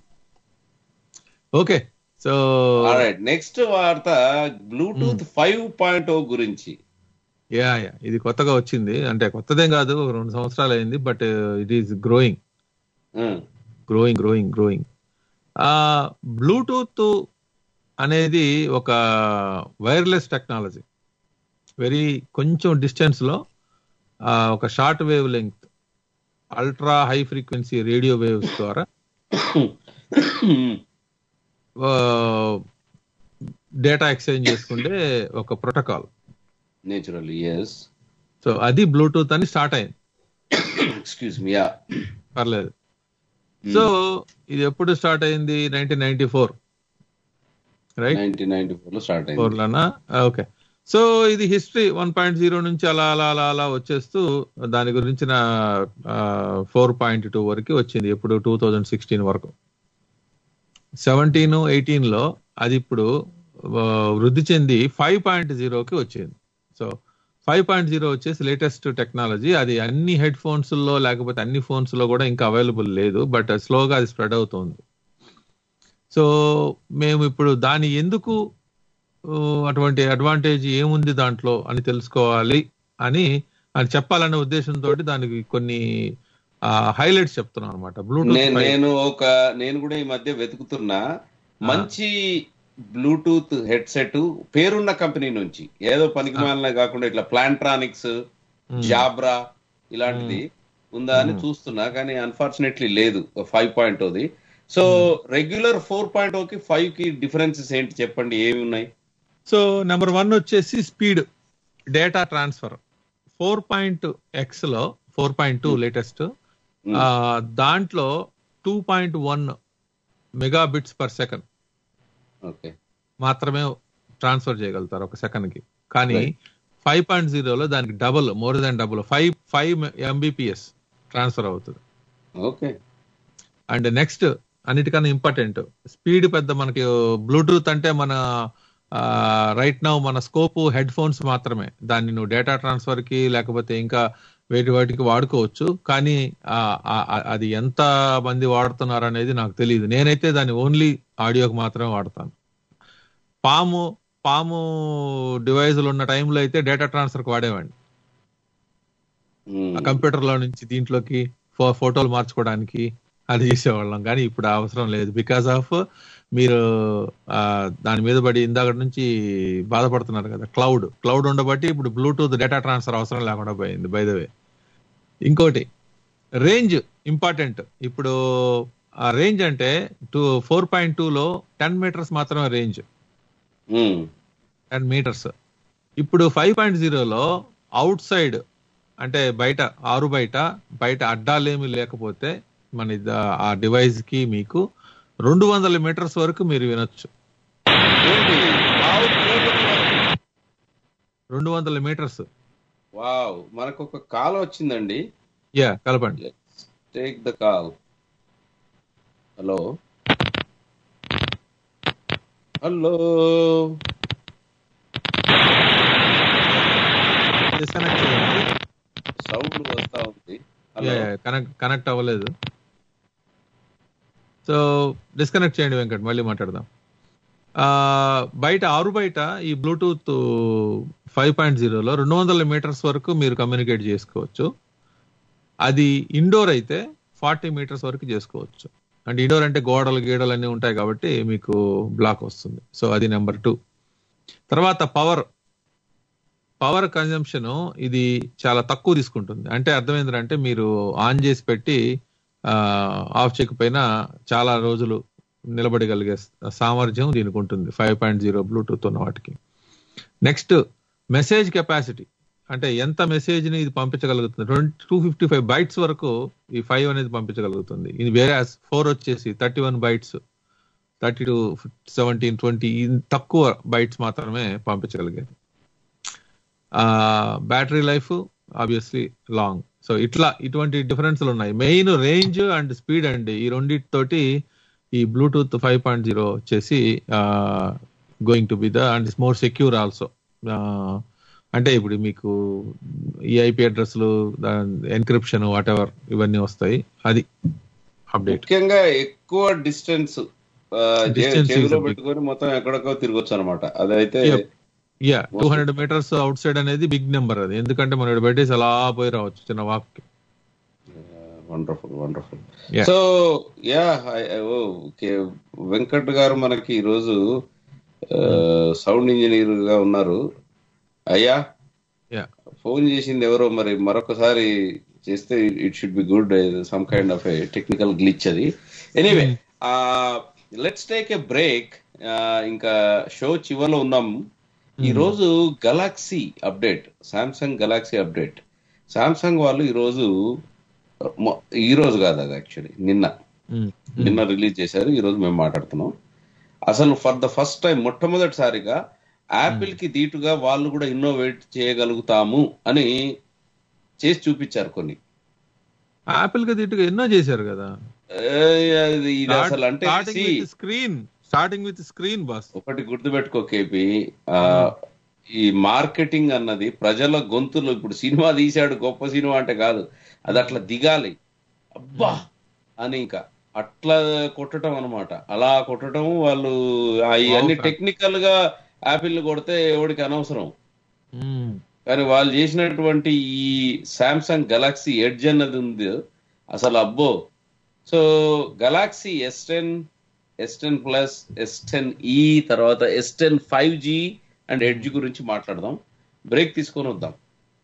ఓకే సో నెక్స్ట్ వార్త బ్లూటూత్ ఫైవ్ పాయింట్ ఓ గురించి యా యా ఇది కొత్తగా వచ్చింది అంటే కొత్తదేం కాదు ఒక రెండు సంవత్సరాలు అయింది బట్ ఇట్ ఈస్ గ్రోయింగ్ మ్మ్. గ్రోయింగ్ గ్రోయింగ్ గ్రోయింగ్ ఆ బ్లూటూత్ అనేది ఒక వైర్లెస్ టెక్నాలజీ వెరీ కొంచెం డిస్టెన్స్ లో ఆ, ఒక short wave length ultra high frequency radio waves ద్వారా డేటా ఎక్స్చేంజ్ చేసుకుంటే ఒక ప్రోటోకాల్ నేచురల్లీ ఎస్ సో అది బ్లూటూత్ అని స్టార్ట్ అయింది ఎక్స్క్యూజ్ మీ యా పర్లేదు సో ఇది ఎప్పుడు స్టార్ట్ అయింది nineteen ninety four right nineteen ninety four లో స్టార్ట్ ఫోర్ అయింది లోనా ఓకే సో ఇది హిస్టరీ వన్ పాయింట్ జీరో నుంచి అలా అలా అలా అలా వచ్చేస్తూ దాని గురించిన ఫోర్ పాయింట్ టూ వరకు వచ్చింది ఇప్పుడు టూ థౌజండ్ సిక్స్టీన్ వరకు సెవెంటీన్ ఎయిటీన్ లో అది ఇప్పుడు ఆ, వృద్ధి చెంది ఫైవ్ పాయింట్ జీరోకి వచ్చింది సో ఫైవ్ పాయింట్ జీరో వచ్చేసి లేటెస్ట్ టెక్నాలజీ అది అన్ని హెడ్ ఫోన్స్ లో లేకపోతే అన్ని ఫోన్స్ లో కూడా ఇంకా అవైలబుల్ లేదు బట్ స్లోగా అది స్ప్రెడ్ అవుతుంది సో మేము ఇప్పుడు దాని ఎందుకు ఆ, అటువంటి అడ్వాంటేజ్ ఏముంది దాంట్లో అని తెలుసుకోవాలి అని అని చెప్పాలనే ఉద్దేశంతో దానికి కొన్ని హైలైట్స్ చెప్తున్నాను అనమాట నేను బ్లూటూత్ నేను ఒక నేను కూడా ఈ మధ్య వెతుకుతున్నా మంచి బ్లూటూత్ హెడ్సెట్ పేరున్న కంపెనీ నుంచి ఏదో పనికి మాలిన కాకుండా ఇట్లా ప్లాంట్రానిక్స్ జాబ్రా ఇలాంటిది ఉందా అని చూస్తున్నా కానీ అన్ఫార్చునేట్లీ లేదు ఫైవ్ పాయింట్ ఓది సో రెగ్యులర్ ఫోర్ పాయింట్ ఓకి ఫైవ్ కి డిఫరెన్సెస్ ఏంటి చెప్పండి ఏమి ఉన్నాయి సో నెంబర్ వన్ వచ్చేసి speed data transfer four point x లో ఫోర్ పాయింట్ టూ లేటెస్ట్ దాంట్లో two point one mega bits per second okay మాత్రమే ట్రాన్స్ఫర్ చేయగలుగుతారు ఒక సెకండ్ కి కానీ ఫైవ్ పాయింట్ జీరోలో దానికి double more than double five five Mbps transfer అవుతుంది ఓకే అండ్ నెక్స్ట్ అన్నిటికన్నా ఇంపార్టెంట్ స్పీడ్ పెద్ద మనకి బ్లూటూత్ అంటే మన రైట్ నౌ మన స్కోప్ హెడ్ ఫోన్స్ మాత్రమే దాన్ని నువ్వు డేటా ట్రాన్స్ఫర్ కి లేకపోతే ఇంకా వేటి వాటికి వాడుకోవచ్చు కానీ ఆ, ఆ, ఆ, అది ఎంత మంది వాడుతున్నారు అనేది నాకు తెలియదు నేనైతే దాన్ని ఓన్లీ ఆడియోకి మాత్రమే వాడతాను పాము పాము డివైజులు ఉన్న టైంలో అయితే డేటా ట్రాన్స్ఫర్ కి వాడేవాడిని ఆ కంప్యూటర్ లో నుంచి దీంట్లోకి ఫో- ఫోటోలు మార్చుకోవడానికి అది చేసేవాళ్ళం కానీ ఇప్పుడు ఆ అవసరం లేదు బికాస్ ఆఫ్ మీరు ఆ, దాని మీద పడి ఇందాక నుంచి బాధపడుతున్నారు కదా క్లౌడ్ క్లౌడ్ ఉండబట్టి ఇప్పుడు బ్లూటూత్ డేటా ట్రాన్స్ఫర్ అవసరం లేకుండా పోయింది బై ద వే ఇంకోటి రేంజ్ ఇంపార్టెంట్ ఇప్పుడు ఆ రేంజ్ అంటే టూ ఫోర్ పాయింట్ టూలో టెన్ మీటర్స్ మాత్రమే రేంజ్ టెన్ మీటర్స్ ఇప్పుడు ఫైవ్ పాయింట్ జీరోలో అవుట్ సైడ్ అంటే బయట ఆరు బయట బయట అడ్డాలేమి లేకపోతే మన ఇది ఆ డివైస్ కి మీకు రెండు వందల మీటర్స్ వరకు మీరు వినొచ్చు రెండు వందల మీటర్స్ వావ్ మనకు ఒక కాల్ వచ్చిందండి యా కలపండి take the call hello hello disconnect చేయండి సౌండ్ వస్తా ఉంది హలో కనెక్ట్ కనెక్ట్ అవ్వలేదు సో డిస్కనెక్ట్ చేయండి వెంకట్ మళ్ళీ మాట్లాడదాం ఆ, బయట ఆరు బయట ఈ బ్లూటూత్ ఫైవ్ పాయింట్ జీరోలో రెండు వందల మీటర్స్ వరకు మీరు కమ్యూనికేట్ చేసుకోవచ్చు అది ఇండోర్ అయితే ఫార్టీ మీటర్స్ వరకు చేసుకోవచ్చు అంటే ఇండోర్ అంటే గోడలు గీడలు అన్నీ ఉంటాయి కాబట్టి మీకు బ్లాక్ వస్తుంది సో అది నెంబర్ టూ తర్వాత పవర్ పవర్ కన్జంప్షన్ ఇది చాలా తక్కువ తీసుకుంటుంది అంటే అర్థం ఏంటంటే మీరు ఆన్ చేసి పెట్టి ఆ, ఆఫ్ చేయకపోయినా చాలా రోజులు నిలబడగలిగే సామర్థ్యం దీనికి ఉంటుంది ఫైవ్ పాయింట్ జీరో బ్లూటూత్ ఉన్న వాటికి నెక్స్ట్ మెసేజ్ కెపాసిటీ అంటే ఎంత మెసేజ్ ని ఇది పంపించగలుగుతుంది twenty two fifty five bytes వరకు ఈ ఫైవ్ అనేది పంపించగలుగుతుంది ఇది వేరే ఫోర్ వచ్చేసి thirty one bytes thirty two seventeen twenty తక్కువ బైట్స్ మాత్రమే పంపించగలిగేది battery life obviously long so ఇట్లా ఇటువంటి డిఫరెన్స్లు ఉన్నాయి మెయిన్ రేంజ్ అండ్ స్పీడ్ అండి ఈ రెండింటితోటి ఈ బ్లూటూత్ ఫైవ్ పాయింట్ జీరో వచ్చేసి going to be the and is more secure also అంటే ఇప్పుడు మీకు ఈ ఐపీ అడ్రస్లు ఎన్క్రిప్షన్ వాట్ ఎవర్ ఇవన్నీ వస్తాయి అది అప్డేట్ ముఖ్యంగా ఎక్కువ డిస్టెన్స్ Distance is చెవిలో a big- పెట్టుకొని మొత్తం ఎక్కడికో తిరగొచ్చు అనమాట అదైతే Yep. Yeah two hundred meters outside అనేది బిగ్ నెంబర్ అది ఎందుకంటే మనం ఇక్కడ పెట్టేసి అలా పోయి రావచ్చు చిన్న walk wonderful wonderful Yeah. So yeah okay Venkat garu మనకి ఈరోజు సౌండ్ ఇంజనీర్ గా ఉన్నారు అయ్యా యా ఫోన్ చేసింది ఎవరో మరి మరొకసారి చేస్తే it should be good some kind of a technical glitch అది anyway let's take a break ఇంకా షో చివరిలో ఉన్నాం ఈ రోజు Galaxy update Samsung Galaxy update Samsung వాళ్ళు ఈ రోజు మొ- ఈ రోజు కాదు అది యాక్చువల్లీ నిన్న నిన్న రిలీజ్ చేశారు ఈ రోజు మేము మాట్లాడుతున్నాం అసలు ఫర్ ద ఫస్ట్ టైం మొట్టమొదటిసారిగా యాపిల్ కి దీటుగా వాళ్ళు కూడా ఇన్నోవేట్ చేయగలుగుతాము అని చేసి చూపించారు కొన్ని యాపిల్ కి దీటుగా ఎన్నో చేశారు కదా ఏ, అది- ఇది అసలు అంటే see, screen starting with screen boss ఒకటి గుర్తుపెట్టుకో కేపి ఆ, ఈ మార్కెటింగ్ అన్నది ప్రజల గొంతులు ఇప్పుడు సినిమా తీశాడు గొప్ప సినిమా అంటే కాదు అది అట్లా దిగాలి అబ్బా అని ఇంకా అట్లా కొట్టడం అన్నమాట అలా కొట్టడం వాళ్ళు ఆ ఇవన్నీ Wow, టెక్నికల్ గా యాపిల్ కొడితే ఎవడికి అనవసరం కానీ వాళ్ళు చేసినటువంటి ఈ సామ్సంగ్ గెలాక్సీ ఎడ్జ్ అన్నది ఉంది అసలు అబ్బో so Galaxy S ten S ten plus S ten ఈ తర్వాత S ten five G and edge గురించి మాట్లాడదాం బ్రేక్ తీసుకొని వద్దాం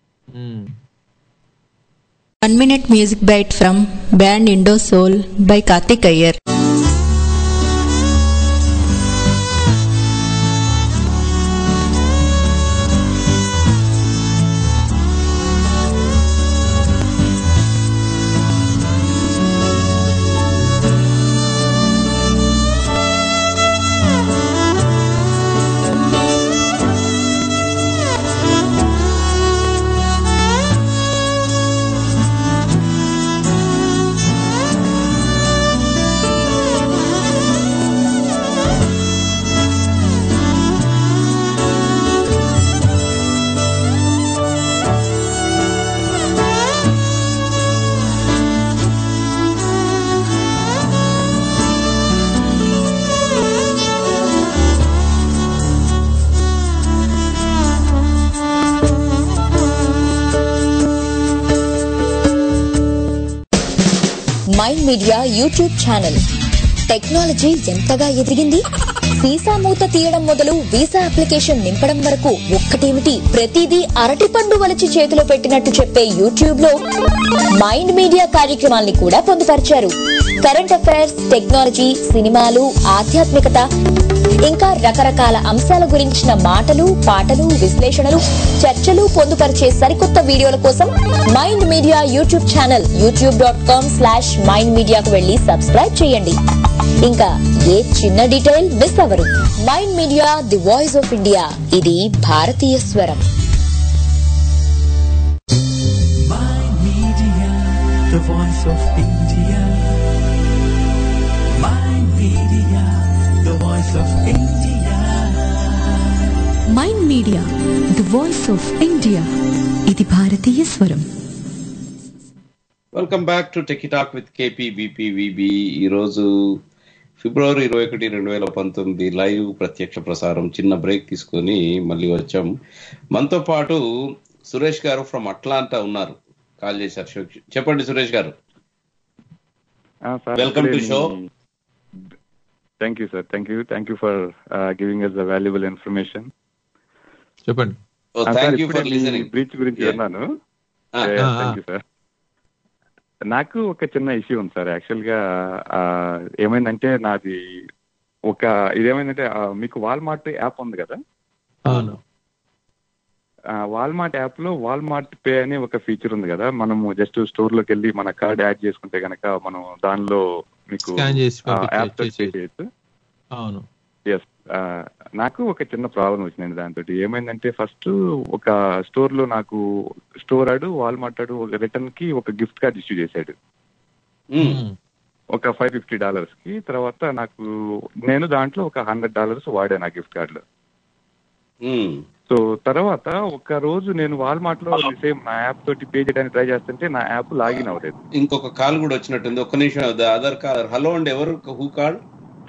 One minute music bite from band Indo Soul by Karthik Iyer. Thank Mind Media YouTube channel technology ఎంతగా ఎదిగింది visa మూత తీయడం మొదలు వీసా అప్లికేషన్ నింపడం వరకు ఒక్కటేమిటి ప్రతిదీ అరటిపండు వలచి చేతిలో పెట్టినట్టు చెప్పే యూట్యూబ్ లో మైండ్ మీడియా కార్యక్రమాల్ని కూడా పొందుపరిచారు కరెంట్ అఫైర్స్ టెక్నాలజీ సినిమాలు ఆధ్యాత్మికత ఇంకా రకరకాల అంశాల గురించిన మాటలు పాటలు విశ్లేషణలు చర్చలు పొందుపరిచే సరికొత్త వీడియోల కోసం mind Media YouTube channel YouTube dot com slash mind మీడియాకు వెళ్లి సబ్స్క్రైబ్ చేయండి ఇంకా ఏ చిన్న డీటెయిల్ మిస్ అవ్వరు Mind Media the voice of India ఇది భారతీయ స్వరం Mind Media, the voice of India. Mind Media, the voice of India. Mind Media the voice of India ఇది భారతీయ స్వరం welcome back to techie talk with KP BP VB ఈరోజు ఫిబ్రవరి ఇరవై ఒకటి రెండు వేల పంతొమ్మిది లైవ్ ప్రత్యక్ష ప్రసారం చిన్న బ్రేక్ తీసుకొని మళ్ళీ వచ్చాం మనతో పాటు సురేష్ గారు ఫ్రమ్ అట్లాంటా ఉన్నారు కాల్ చేశారు షో- చెప్పండి Suresh garu Welcome to show. Thank you sir thank you thank you for giving us the valuable information చెప్పండి thank you for listening breach గురించి Yeah. విన్నాను Ah, థ్యాంక్ యూ సార్ నాకు ఒక చిన్న ఇష్యూ ఉంది సార్ యాక్చువల్ గా ఆ, ఏమైందంటే నాది ఒక ఇదేమైందంటే ఆ, మీకు వాల్మార్ట్ యాప్ ఉంది కదా అవును వాల్మార్ట్ యాప్ లో వాల్మార్ట్ పే అనే ఒక ఫీచర్ ఉంది కదా మనము జస్ట్ స్టోర్ లోకి వెళ్ళి మన కార్డ్ యాడ్ చేసుకుంటే గనక మనం దానిలో మీకు స్కాన్ చేసి యాప్ పే పంపించేసి చేయొచ్చు అవును ఎస్ నాకు ఒక చిన్న ప్రాబ్లం వచ్చిందండి దాంతో ఏమైందంటే ఫస్ట్ ఒక స్టోర్ లో నాకు స్టోర్ ఆడు వాల్మార్ట్ ఆడు ఒక రిటర్న్ కి ఒక గిఫ్ట్ కార్డ్ ఇష్యూ చేశాడు మ్మ్. ఒక ఫైవ్ ఫిఫ్టీ డాలర్స్ కి తర్వాత నాకు నేను దాంట్లో ఒక హండ్రెడ్ డాలర్స్ వాడాను ఆ గిఫ్ట్ కార్డ్ లో సో తర్వాత ఒక రోజు నేను వాల్మార్ట్ లో సేమ్ నా యాప్ తోటి పే చేయడానికి ట్రై చేస్తుంటే నా యాప్ లాగిన్ అవ్వలేదు ఇంకొక కాల్ కూడా వచ్చినట్టుంది ఒక్క నిమిషం అదర్ కాల్ హలో అండి ఎవరు హూ కాల్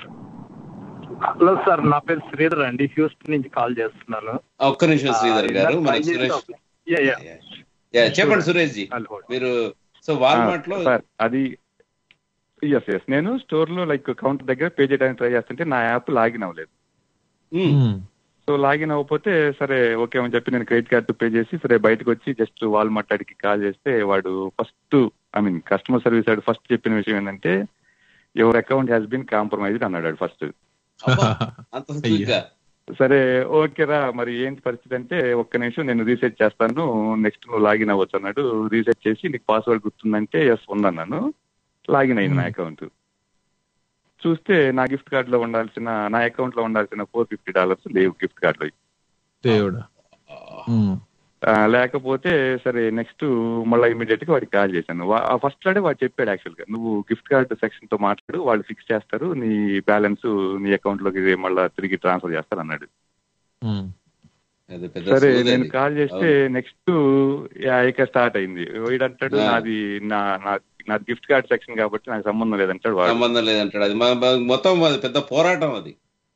హలో సార్ నా పేరు శ్రీధర్ అండి హ్యూస్టన్ నుంచి కాల్ చేస్తున్నాను ఒక్క నిమిషం శ్రీధర్ గారు ఆ, మన ఇందాక సురేష్ try చేసి- Yeah, yeah. Yeah, చెప్పండి సురేష్ జీ I'll hold. మీరు సో వాల్మార్ట్ లో సార్ అది ఎస్ ఎస్ నేను స్టోర్ లో లైక్ కౌంటర్ దగ్గర పే చేయడానికి ట్రై చేస్తుంటే నా యాప్ లాగిన్ అవ్వలేదు మ్మ్. సో లాగిన్ అవ్వకపోతే సరే ఓకే అని చెప్పి నేను క్రెడిట్ కార్డు పే చేసి సరే బయటకు వచ్చి జస్ట్ వాల్ మాట్లాడికి కాల్ చేస్తే వాడు first I mean customer service వాడు ఫస్ట్ చెప్పిన విషయం ఏంటంటే your account has been compromised అన్నాడు ఫస్ట్ అంత quick గా సరే ఓకేరా మరి ఏంటి పరిస్థితి అంటే ఒక్క నిమిషం నేను రీసెట్ చేస్తాను నెక్స్ట్ నువ్వు లాగిన్ అవ్వచ్చు అన్నాడు రీసెట్ చేసి నీకు పాస్వర్డ్ గుర్తుందంటే ఎస్ ఉందన్నాను లాగిన్ అయింది నా అకౌంట్ చూస్తే నా గిఫ్ట్ కార్డ్ లో ఉండాల్సిన నా అకౌంట్ లో ఉండాల్సిన ఫోర్ ఫిఫ్టీ డాలర్స్ లేవు గిఫ్ట్ కార్డ్ లో దేవుడా మ్మ్. ఆ, లేకపోతే సరే నెక్స్ట్ మళ్ళీ ఇమీడియట్ గా వాడికి కాల్ చేశాను ఫస్ట్ లాడే వాడు చెప్పాడు యాక్చువల్ గా నువ్వు గిఫ్ట్ కార్డ్ సెక్షన్ తో మాట్లాడు వాళ్ళు ఫిక్స్ చేస్తారు నీ బ్యాలెన్స్ నీ అకౌంట్ లోకి మళ్ళీ తిరిగి ట్రాన్స్ఫర్ చేస్తారు అన్నాడు మ్మ్. అది పెద్ద సరే సోది నేను అది. కాల్ చేస్తే నెక్స్ట్ ఇక స్టార్ట్ అయింది వీడంటాడు ఆ. నాది నా నా- నాది గిఫ్ట్ కార్డ్ సెక్షన్ కాబట్టి నాకు సంబంధం లేదంటాడు వాడు సంబంధం లేదంటాడు అది మ- మ- మొత్తం అది పెద్ద పోరాటం అది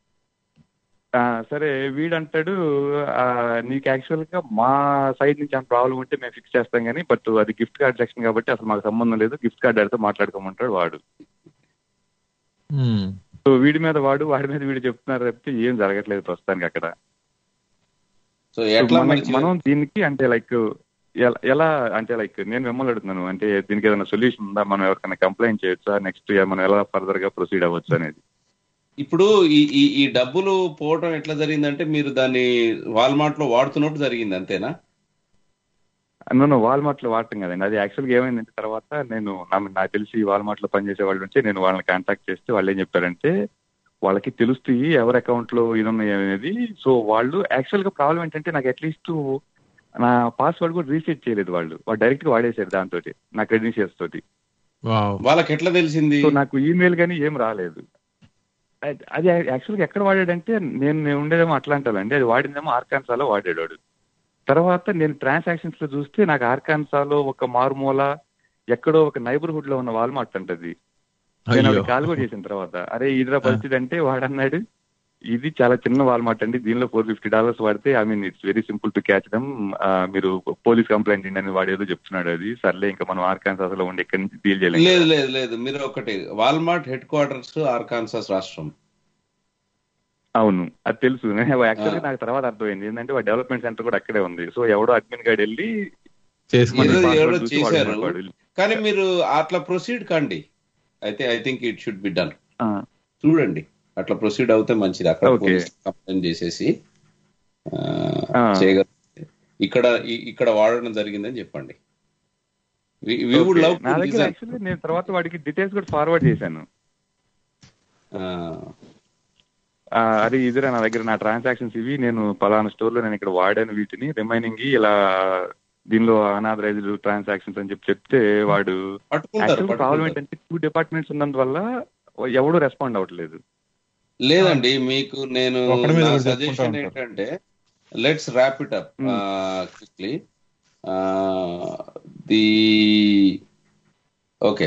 ఆ, సరే వీడంటాడు ఆ, నీకు యాక్చువల్ గా మా సైడ్ నుంచి ఆ ప్రాబ్లం ఉంటే మేము ఫిక్స్ చేస్తాం కానీ బట్ అది గిఫ్ట్ కార్డ్ సెక్షన్ కాబట్టి అసలు మాకు సంబంధం లేదు గిఫ్ట్ కార్డ్ ఆడితో మాట్లాడుకోమంటాడు వాడు మ్మ్. సో వీడి మీద వాడు వాడి మీద వీడు చెప్తున్నారు తప్పితే ఏం జరగట్లేదు ప్రస్తుతానికి అక్కడ సో సో ఎట్లా మన- మనకి మనం దీనికి అంటే లైక్ ఎలా అంటే లైక్ నేను మిమ్మల్ని అడుగుతున్నాను అంటే దీనికి ఏదైనా సొల్యూషన్ ఉందా మనం ఎవరికైనా కంప్లైంట్ చేయొచ్చా నెక్స్ట్ మనం ఎలా ఫర్దర్ గా ప్రొసీడ్ అవ్వచ్చు అనేది ఇప్పుడు ఈ ఈ ఈ డబ్బులు పోవటం ఎట్లా జరిగిందంటే మీరు దాన్ని వాల్మార్ట్ లో వాడుతున్నట్టు జరిగింది అంతేనా నన్ను వాల్మార్ట్ లో వాడటం కదండి అది యాక్చువల్ గా ఏమైందంటే తర్వాత నేను నా- నాకు తెలిసి వాల్మార్ట్ లో పనిచేసే వాళ్ళ నుంచి నేను వాళ్ళని కాంటాక్ట్ చేస్తే వాళ్ళు ఏం చెప్పారంటే వాళ్ళకి తెలుస్తాయి ఎవరి అకౌంట్ లో ఇది ఉన్నాయి అనేది సో వాళ్ళు యాక్చువల్ గా ప్రాబ్లం ఏంటంటే నాకు అట్లీస్ట్ నా పాస్వర్డ్ కూడా రీసెట్ చేయలేదు వాళ్ళు వాళ్ళు డైరెక్ట్ గా వాడేశారు దాంతో నా క్రెడెన్షియల్స్ తోటి వావ్ వాళ్ళకి ఎట్లా తెలిసింది సో నాకు ఈమెయిల్ కానీ ఏం రాలేదు అది- అది యాక్చువల్ గా ఎక్కడ వాడాడంటే నేను నేను ఉండేదేమో అట్లాంటాలండి అది వాడిందేమో ఆర్కాన్సాలో వాడాడు వాడు తర్వాత నేను ట్రాన్సాక్షన్స్ లో చూస్తే నాకు ఆర్కాన్సాలో ఒక మారుమూల ఎక్కడో ఒక నైబర్హుడ్ లో ఉన్న వాల్మార్ట్ అంటది నేను అయ్యో ఆవిడ కాల్ కూడా చేసిన తర్వాత అరే ఇదిరా పరిస్థితి అంటే వాడన్నాడు ఇది చాలా చిన్న వాల్మార్ట్ అండి దీనిలో ఫోర్ ఫిఫ్టీ డాలర్స్ వాడితే I mean it's very simple to catch them మీరు పోలీస్ కంప్లైంట్ అని వాడు ఏదో చెప్తున్నాడు అది సర్లే ఇంకా మనం ఆర్కాన్సాస్ లో ఉండి ఇక్కడి నుంచి డీల్ చేయలేం లేదు లేదు లేదు మీరు ఒకటి వాల్మార్ట్ హెడ్ క్వార్టర్స్ ఆర్కాన్సాస్ రాష్ట్రం అవును అది తెలుసు యాక్చువల్లీ నాకు తర్వాత అర్థమైంది ఏంటంటే వాడు డెవలప్మెంట్ సెంటర్ కూడా అక్కడే ఉంది సో ఎవడో అడ్మిన్ గార్డ్ వెళ్ళి ఏదో password ఎవరో చూసి వాడు చేశారు వాడు కానీ మీరు అట్లా ప్రొసీడ్ కండి అయితే I think it should be done చూడండి అట్లా ప్రొసీడ్ అవుతే మంచిది అక్కడ Okay. పోలీస్ కంప్లైంట్ చేసేసి ఆ, ఆ. చేయగలిగితే ఇక్కడ ఇ- ఇక్కడ వాడడం జరిగిందని చెప్పండి వి వుడ్ Okay. లవ్ నా దగ్గర యాక్చువల్లీ నేను తర్వాత వాడికి డీటెయిల్స్ కూడా ఫార్వర్డ్ చేశాను ఆ, అరే ఇదిరా నా దగ్గర నా ట్రాన్సాక్షన్స్ ఇవి నేను పలానా స్టోర్ లో నేను ఇక్కడ వాడాను వీటిని రిమైనింగ్ ఇలా దీనిలో అనాథరైజ్డ్ ట్రాన్సాక్షన్స్ అని చెప్పి చెప్తే వాడు పట్టుకుంటారు, ప్రాబ్లం పట్టుకుంటారు. ఏంటంటే టూ డిపార్ట్మెంట్స్ ఉన్నందువల్ల ఎవడు రెస్పాండ్ అవ్వట్లేదు లేదండి మీకు నేను ఒకడి మీద నా ఒకటి చెప్పుకుంటా సజెషన్ ఉంటారు. ఏంటంటే let's wrap it up quickly the okay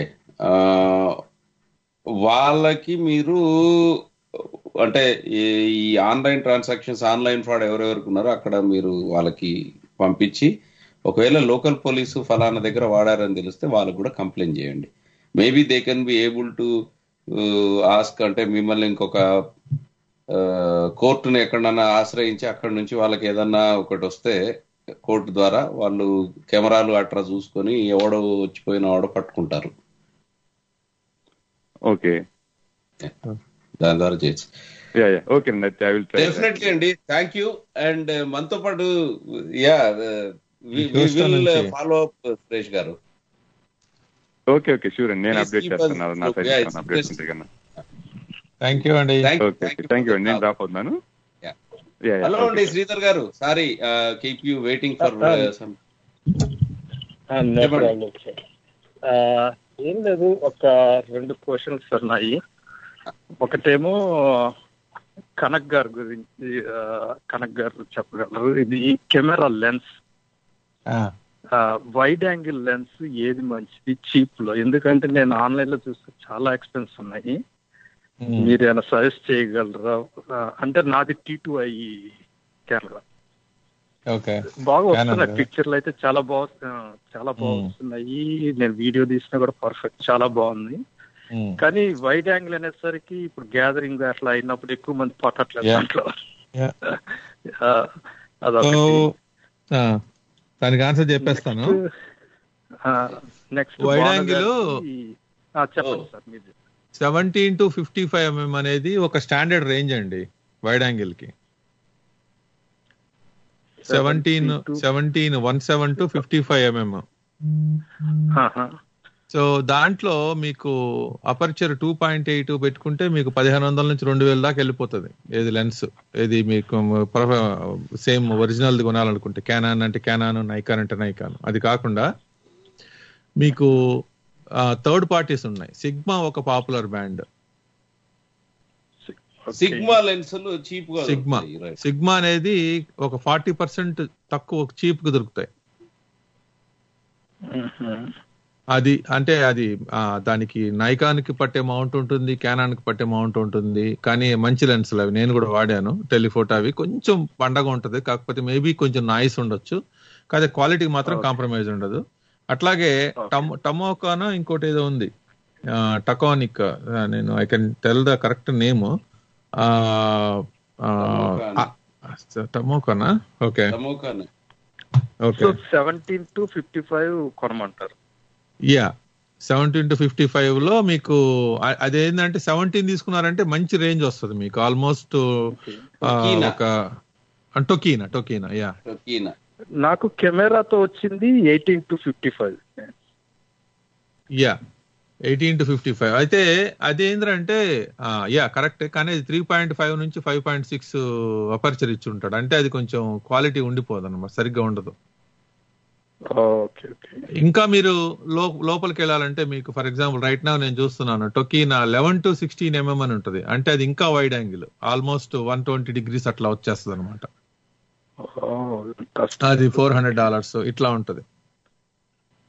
వాళ్ళకి మీరు అంటే ఈ- ఈ ఆన్లైన్ ట్రాన్సాక్షన్స్ ఆన్లైన్ ఫ్రాడ్ ఎవరెవరికి ఉన్నారో అక్కడ మీరు వాళ్ళకి పంపించి ఒకవేళ లోకల్ పోలీసు ఫలానా దగ్గర వాడారని తెలిస్తే వాళ్ళకు కూడా కంప్లైంట్ చేయండి maybe they can be able to ask అంటే మిమ్మల్ని ఇంకొక కోర్టును ఎక్కడన్నా ఆశ్రయించి అక్కడ నుంచి వాళ్ళకి ఏదన్నా ఒకటి వస్తే కోర్టు ద్వారా వాళ్ళు కెమెరాలు అట్లా చూసుకొని ఎవడో వచ్చిపోయిన వాడో పట్టుకుంటారు ఓకే దాని ద్వారా చేయొచ్చు యా యా ఓకే అండి ఐ విల్ ట్రై డెఫినెట్లీ అండి థ్యాంక్ యూ అండ్ మనతో పాటు యా Houston విల్ నుంచి. Follow up Suresh garu okay okay sure అండి నేను Please అప్డేట్ keep us- చేస్తాను నా side Yeah, it's update just- ఉంటే కన్నా థ్యాంక్ యూ అండి ఓకే థ్యాంక్ యూ అండి నేను డ్రాప్ అవుతున్నాను Yeah. Yeah, yeah, hello okay. అండి Sridhar garu sorry keep you waiting for some no చెప్పండి. ప్రాబ్లం సార్ ఏం లేదు ఒక రెండు క్వశ్చన్స్ ఉన్నాయి ఒకటేమో కనక్ గారి గురించి ఆ, కనక్ గారు చెప్పగలరు ఇది camera lens wide angle lens ఏది మంచిది చీప్ లో ఎందుకంటే నేను ఆన్లైన్ లో చూస్తే చాలా ఎక్స్పెన్స్ ఉన్నాయి మీరు ఏమైనా సజెస్ట్ చేయగలరా ఆ, అంటే నాది T two I camera okay బాగా Canon వస్తున్నాయి కదా? పిక్చర్లు అయితే చాలా బాగా ఆ, చాలా బాగా వస్తున్నాయి నేను వీడియో తీసినా కూడా పర్ఫెక్ట్ చాలా బాగుంది కానీ వైడ్ యాంగిల్ అనేసరికి ఇప్పుడు గ్యాదరింగ్ అట్లా అయినప్పుడు ఎక్కువ మంది పట్టట్లేదు Yeah. దాంట్లో Yeah. ఆ, అదొకటి సో ఆ, దానికి ఆన్సర్ చెప్పేస్తాను నెక్స్ట్ Wide angle- చెప్పండి సార్ మీరు seventeen to fifty five mm అనేది ఒక స్టాండర్డ్ రేంజ్ అండి వైడ్ యాంగిల్ కి seventeen seventeen one seven to fifty five mm so దాంట్లో మీకు అపర్చర్ టూ పాయింట్ ఎయిట్ పెట్టుకుంటే మీకు పదిహేను వందల నుంచి రెండు వేల దాకా వెళ్ళిపోతుంది ఏది లెన్స్ ఏది మీకు సేమ్ ఒరిజినల్ కొనాలనుకుంటే క్యానాన్ అంటే క్యానాన్ నైకాన్ అంటే నైకాన్ అది కాకుండా మీకు థర్డ్ పార్టీస్ ఉన్నాయి సిగ్మా ఒక పాపులర్ బ్యాండ్ సిగ్మా లెన్సులు చీప్ గా సిగ్మా దొరుకుతాయి, right. సిగ్మా అనేది ఒక ఫార్టీ పర్సెంట్ తక్కువ చీప్ గా దొరుకుతాయి అది అంటే అది ఆ, దానికి నైకాన్ కి పట్టే మౌంట్ ఉంటుంది క్యానాన్ కి పట్టే మౌంట్ ఉంటుంది కానీ మంచి లెన్సులు అవి నేను కూడా వాడాను టెలిఫోటో అవి కొంచెం పండగ ఉంటది కాకపోతే మేబీ కొంచెం నాయిస్ ఉండొచ్చు కానీ క్వాలిటీ మాత్రం కాంప్రమైజ్ ఉండదు అట్లాగే టమ్ టమోకాన ఇంకోటి ఏదో ఉంది టకానిక్ నేను I can tell the correct name టమోకానా ఓకే టమోకానే. Okay so seventeen to fifty five కొనమంటారు yeah seventeen to fifty five లో మీకు అ- అదేంటంటే సెవెంటీన్ తీసుకున్నారంటే మంచి రేంజ్ వస్తుంది మీకు ఆల్మోస్ట్ టొకీనా. ఒక టొకీనా టొకీనా యా టొకీనా. నాకు కెమెరాతో వచ్చింది eighteen to fifty five yeah eighteen to fifty five అయితే అదేంటంటే యా కరెక్ట్ కానీ అది త్రీ పాయింట్ ఫైవ్ నుంచి ఫైవ్ పాయింట్ సిక్స్ అపర్చర్ ఇచ్చి ఉంటాడు అంటే అది కొంచెం క్వాలిటీ ఉండిపోదు అనమాట సరిగ్గా ఉండదు ఓకే ఓకే ఇంకా మీరు లో లోపలికి వెళ్ళాలంటే మీకు ఫర్ ఎగ్జాంపుల్ రైట్ నా నేను చూస్తున్నాను Tokina eleven to sixteen mm అని ఉంటుంది అంటే అది ఇంకా wide angle almost one twenty degrees అట్లా వచ్చేస్తుంది అనమాట అది ఫోర్ హండ్రెడ్ డాలర్స్ ఇట్లా ఉంటది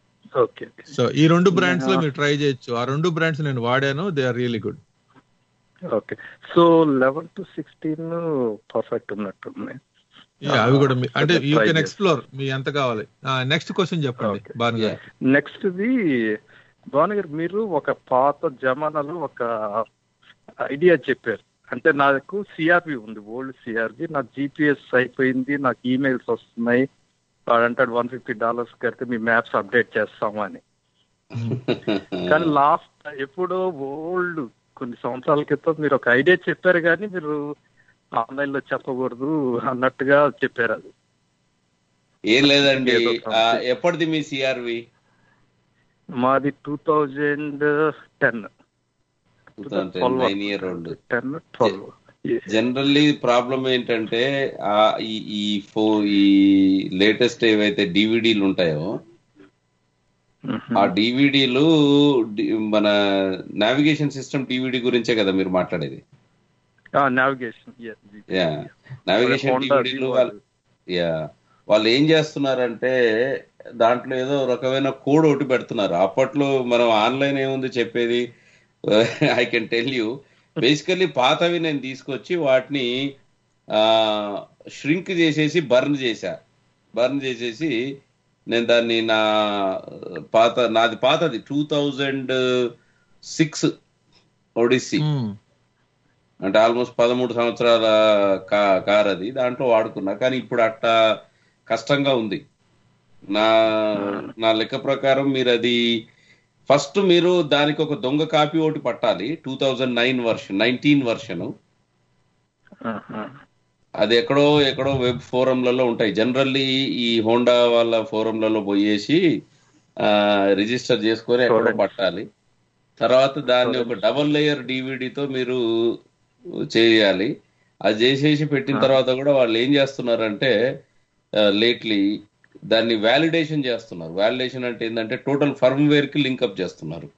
ఓకే సో ఈ రెండు బ్రాండ్స్ లో మీరు ట్రై చేయొచ్చు ఆ రెండు బ్రాండ్స్ నేను వాడాను they are really good okay so eleven to sixteen perfect ఉన్నట్టుంది Yeah, అవి కూడా మీ- అంటే యూ Try కెన్ చేసి. ఎక్స్ప్లోర్ మీ ఎంత కావాలి నెక్స్ట్ క్వశ్చన్ చెప్పండి బాను గారు నెక్స్ట్ ది భాను గారు మీరు ఒక పాత జమానాలో ఒక ఐడియా చెప్పారు అంటే నాకు సిఆర్బి ఉంది ఓల్డ్ సిఆర్బి నా జీపీఎస్ అయిపోయింది నాకు ఈమెయిల్స్ వస్తున్నాయి వాడు అంటాడు వన్ ఫిఫ్టీ డాలర్స్ కడితే మీ మ్యాప్స్ అప్డేట్ చేస్తాము అని కానీ లాస్ట్ ఎప్పుడో ఓల్డ్ కొన్ని సంవత్సరాల క్రితం మీరు ఒక ఐడియా చెప్పారు కానీ మీరు ఆన్లైన్ లో చెప్పకూడదు అన్నట్టుగా చెప్పారు అది ఏం లేదండి ఏదో ఆ, ఎప్పటిది మీ సిఆర్వి మాది two thousand ten nine year old ten twelve generally problem ఏంటంటే ఆ ఈ ఈ ఫో ఈ లేటెస్ట్ ఏవైతే డివిడీలు ఉంటాయో ఆ డివిడీలు మన నావిగేషన్ సిస్టమ్ డివిడి గురించే కదా మీరు మాట్లాడేది నావిగేషన్ యా నావిగేషన్ Honda డివిడీలు Vivo వాళ్ళు యా వాళ్ళు ఏం చేస్తున్నారంటే దాంట్లో ఏదో రకమైన కోడ్ ఒకటి పెడుతున్నారు అప్పట్లో మనం ఆన్లైన్ ఏముంది చెప్పేది I can tell you basically పాతవి నేను తీసుకొచ్చి వాటిని ష్రింక్ చేసేసి బర్న్ చేశా బర్న్ చేసేసి నేను దాన్ని నా పాత నాది పాతది టూ థౌజండ్ సిక్స్ ఒడిస్సీ అంటే ఆల్మోస్ట్ పదమూడు సంవత్సరాల కా కార్ అది దాంట్లో వాడుకున్నా కానీ ఇప్పుడు అట్ట కష్టంగా ఉంది నా నా లెక్క ప్రకారం మీరు అది ఫస్ట్ మీరు దానికి ఒక దొంగ కాపీ ఒకటి పట్టాలి two thousand nine version nineteen version అది ఎక్కడో ఎక్కడో వెబ్ ఫోరంలలో ఉంటాయి జనరల్లీ ఈ హోండా వాళ్ళ ఫోరంలలో పోయేసి రిజిస్టర్ చేసుకొని ఎక్కడో పట్టాలి తర్వాత దాన్ని ఒక డబల్ లేయర్ డివిడితో మీరు చేయాలి అది చేసేసి పెట్టిన తర్వాత కూడా వాళ్ళు ఏం చేస్తున్నారంటే లేట్లీ దాన్ని వ్యాలిడేషన్ చేస్తున్నారు వ్యాలిడేషన్ అంటే ఏంటంటే టోటల్ ఫర్మ్వేర్ కి లింకప్ చేస్తున్నారు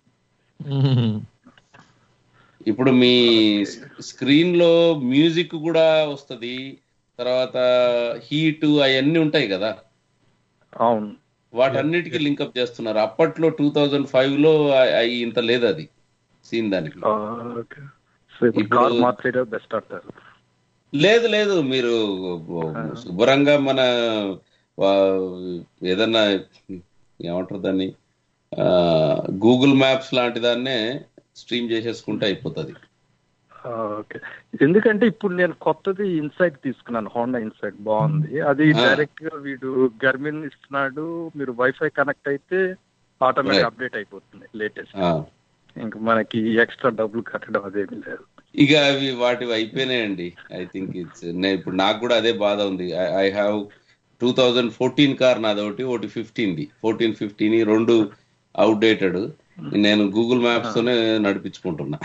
ఇప్పుడు మీ స్క్రీన్ లో మ్యూజిక్ కూడా వస్తుంది తర్వాత హీట్ అవన్నీ ఉంటాయి కదా అవును వాటన్నిటికీ లింకప్ చేస్తున్నారు అప్పట్లో టూ థౌజండ్ ఫైవ్ లో అ- అయి ఇంత లేదు అది సీన్ దానికి ఓకే సో ఇప్పుడు కార్ మార్చేయడం బెస్ట్ అంటారు లేదు లేదు మీరు శుభ్రంగా మన వా- ఏదన్నా ఏమంటారు దాన్ని గూగుల్ మ్యాప్స్ లాంటి దాన్నే స్ట్రీమ్ చేసేసుకుంటే అయిపోతుంది ఓకే ఎందుకంటే ఇప్పుడు నేను కొత్తది ఇన్సైట్ తీసుకున్నాను హోండా ఇన్సైట్ బాగుంది అది ఆ. డైరెక్ట్ గా వీడు గర్మిన్ ఇస్తున్నాడు మీరు వైఫై కనెక్ట్ అయితే ఆటోమేటిక్ Right. అప్డేట్ అయిపోతుంది లేటెస్ట్ ఆ. ఇంకా మనకి ఎక్స్ట్రా డబ్బులు కట్టడం అదేమీ లేదు ఇక అవి వాటివి అయిపోయినాయండి ఐ థింక్ ఇట్స్ ఇప్పుడు నాకు కూడా అదే బాధ ఉంది I have two thousand fourteen car నాది ఒకటి ఒకటి ఫిఫ్టీన్ ది ఫోర్టీన్ ఫిఫ్టీన్ రెండు అవుట్డేటెడ్ నేను గూగుల్ మ్యాప్స్ తోనే నడిపించుకుంటున్నా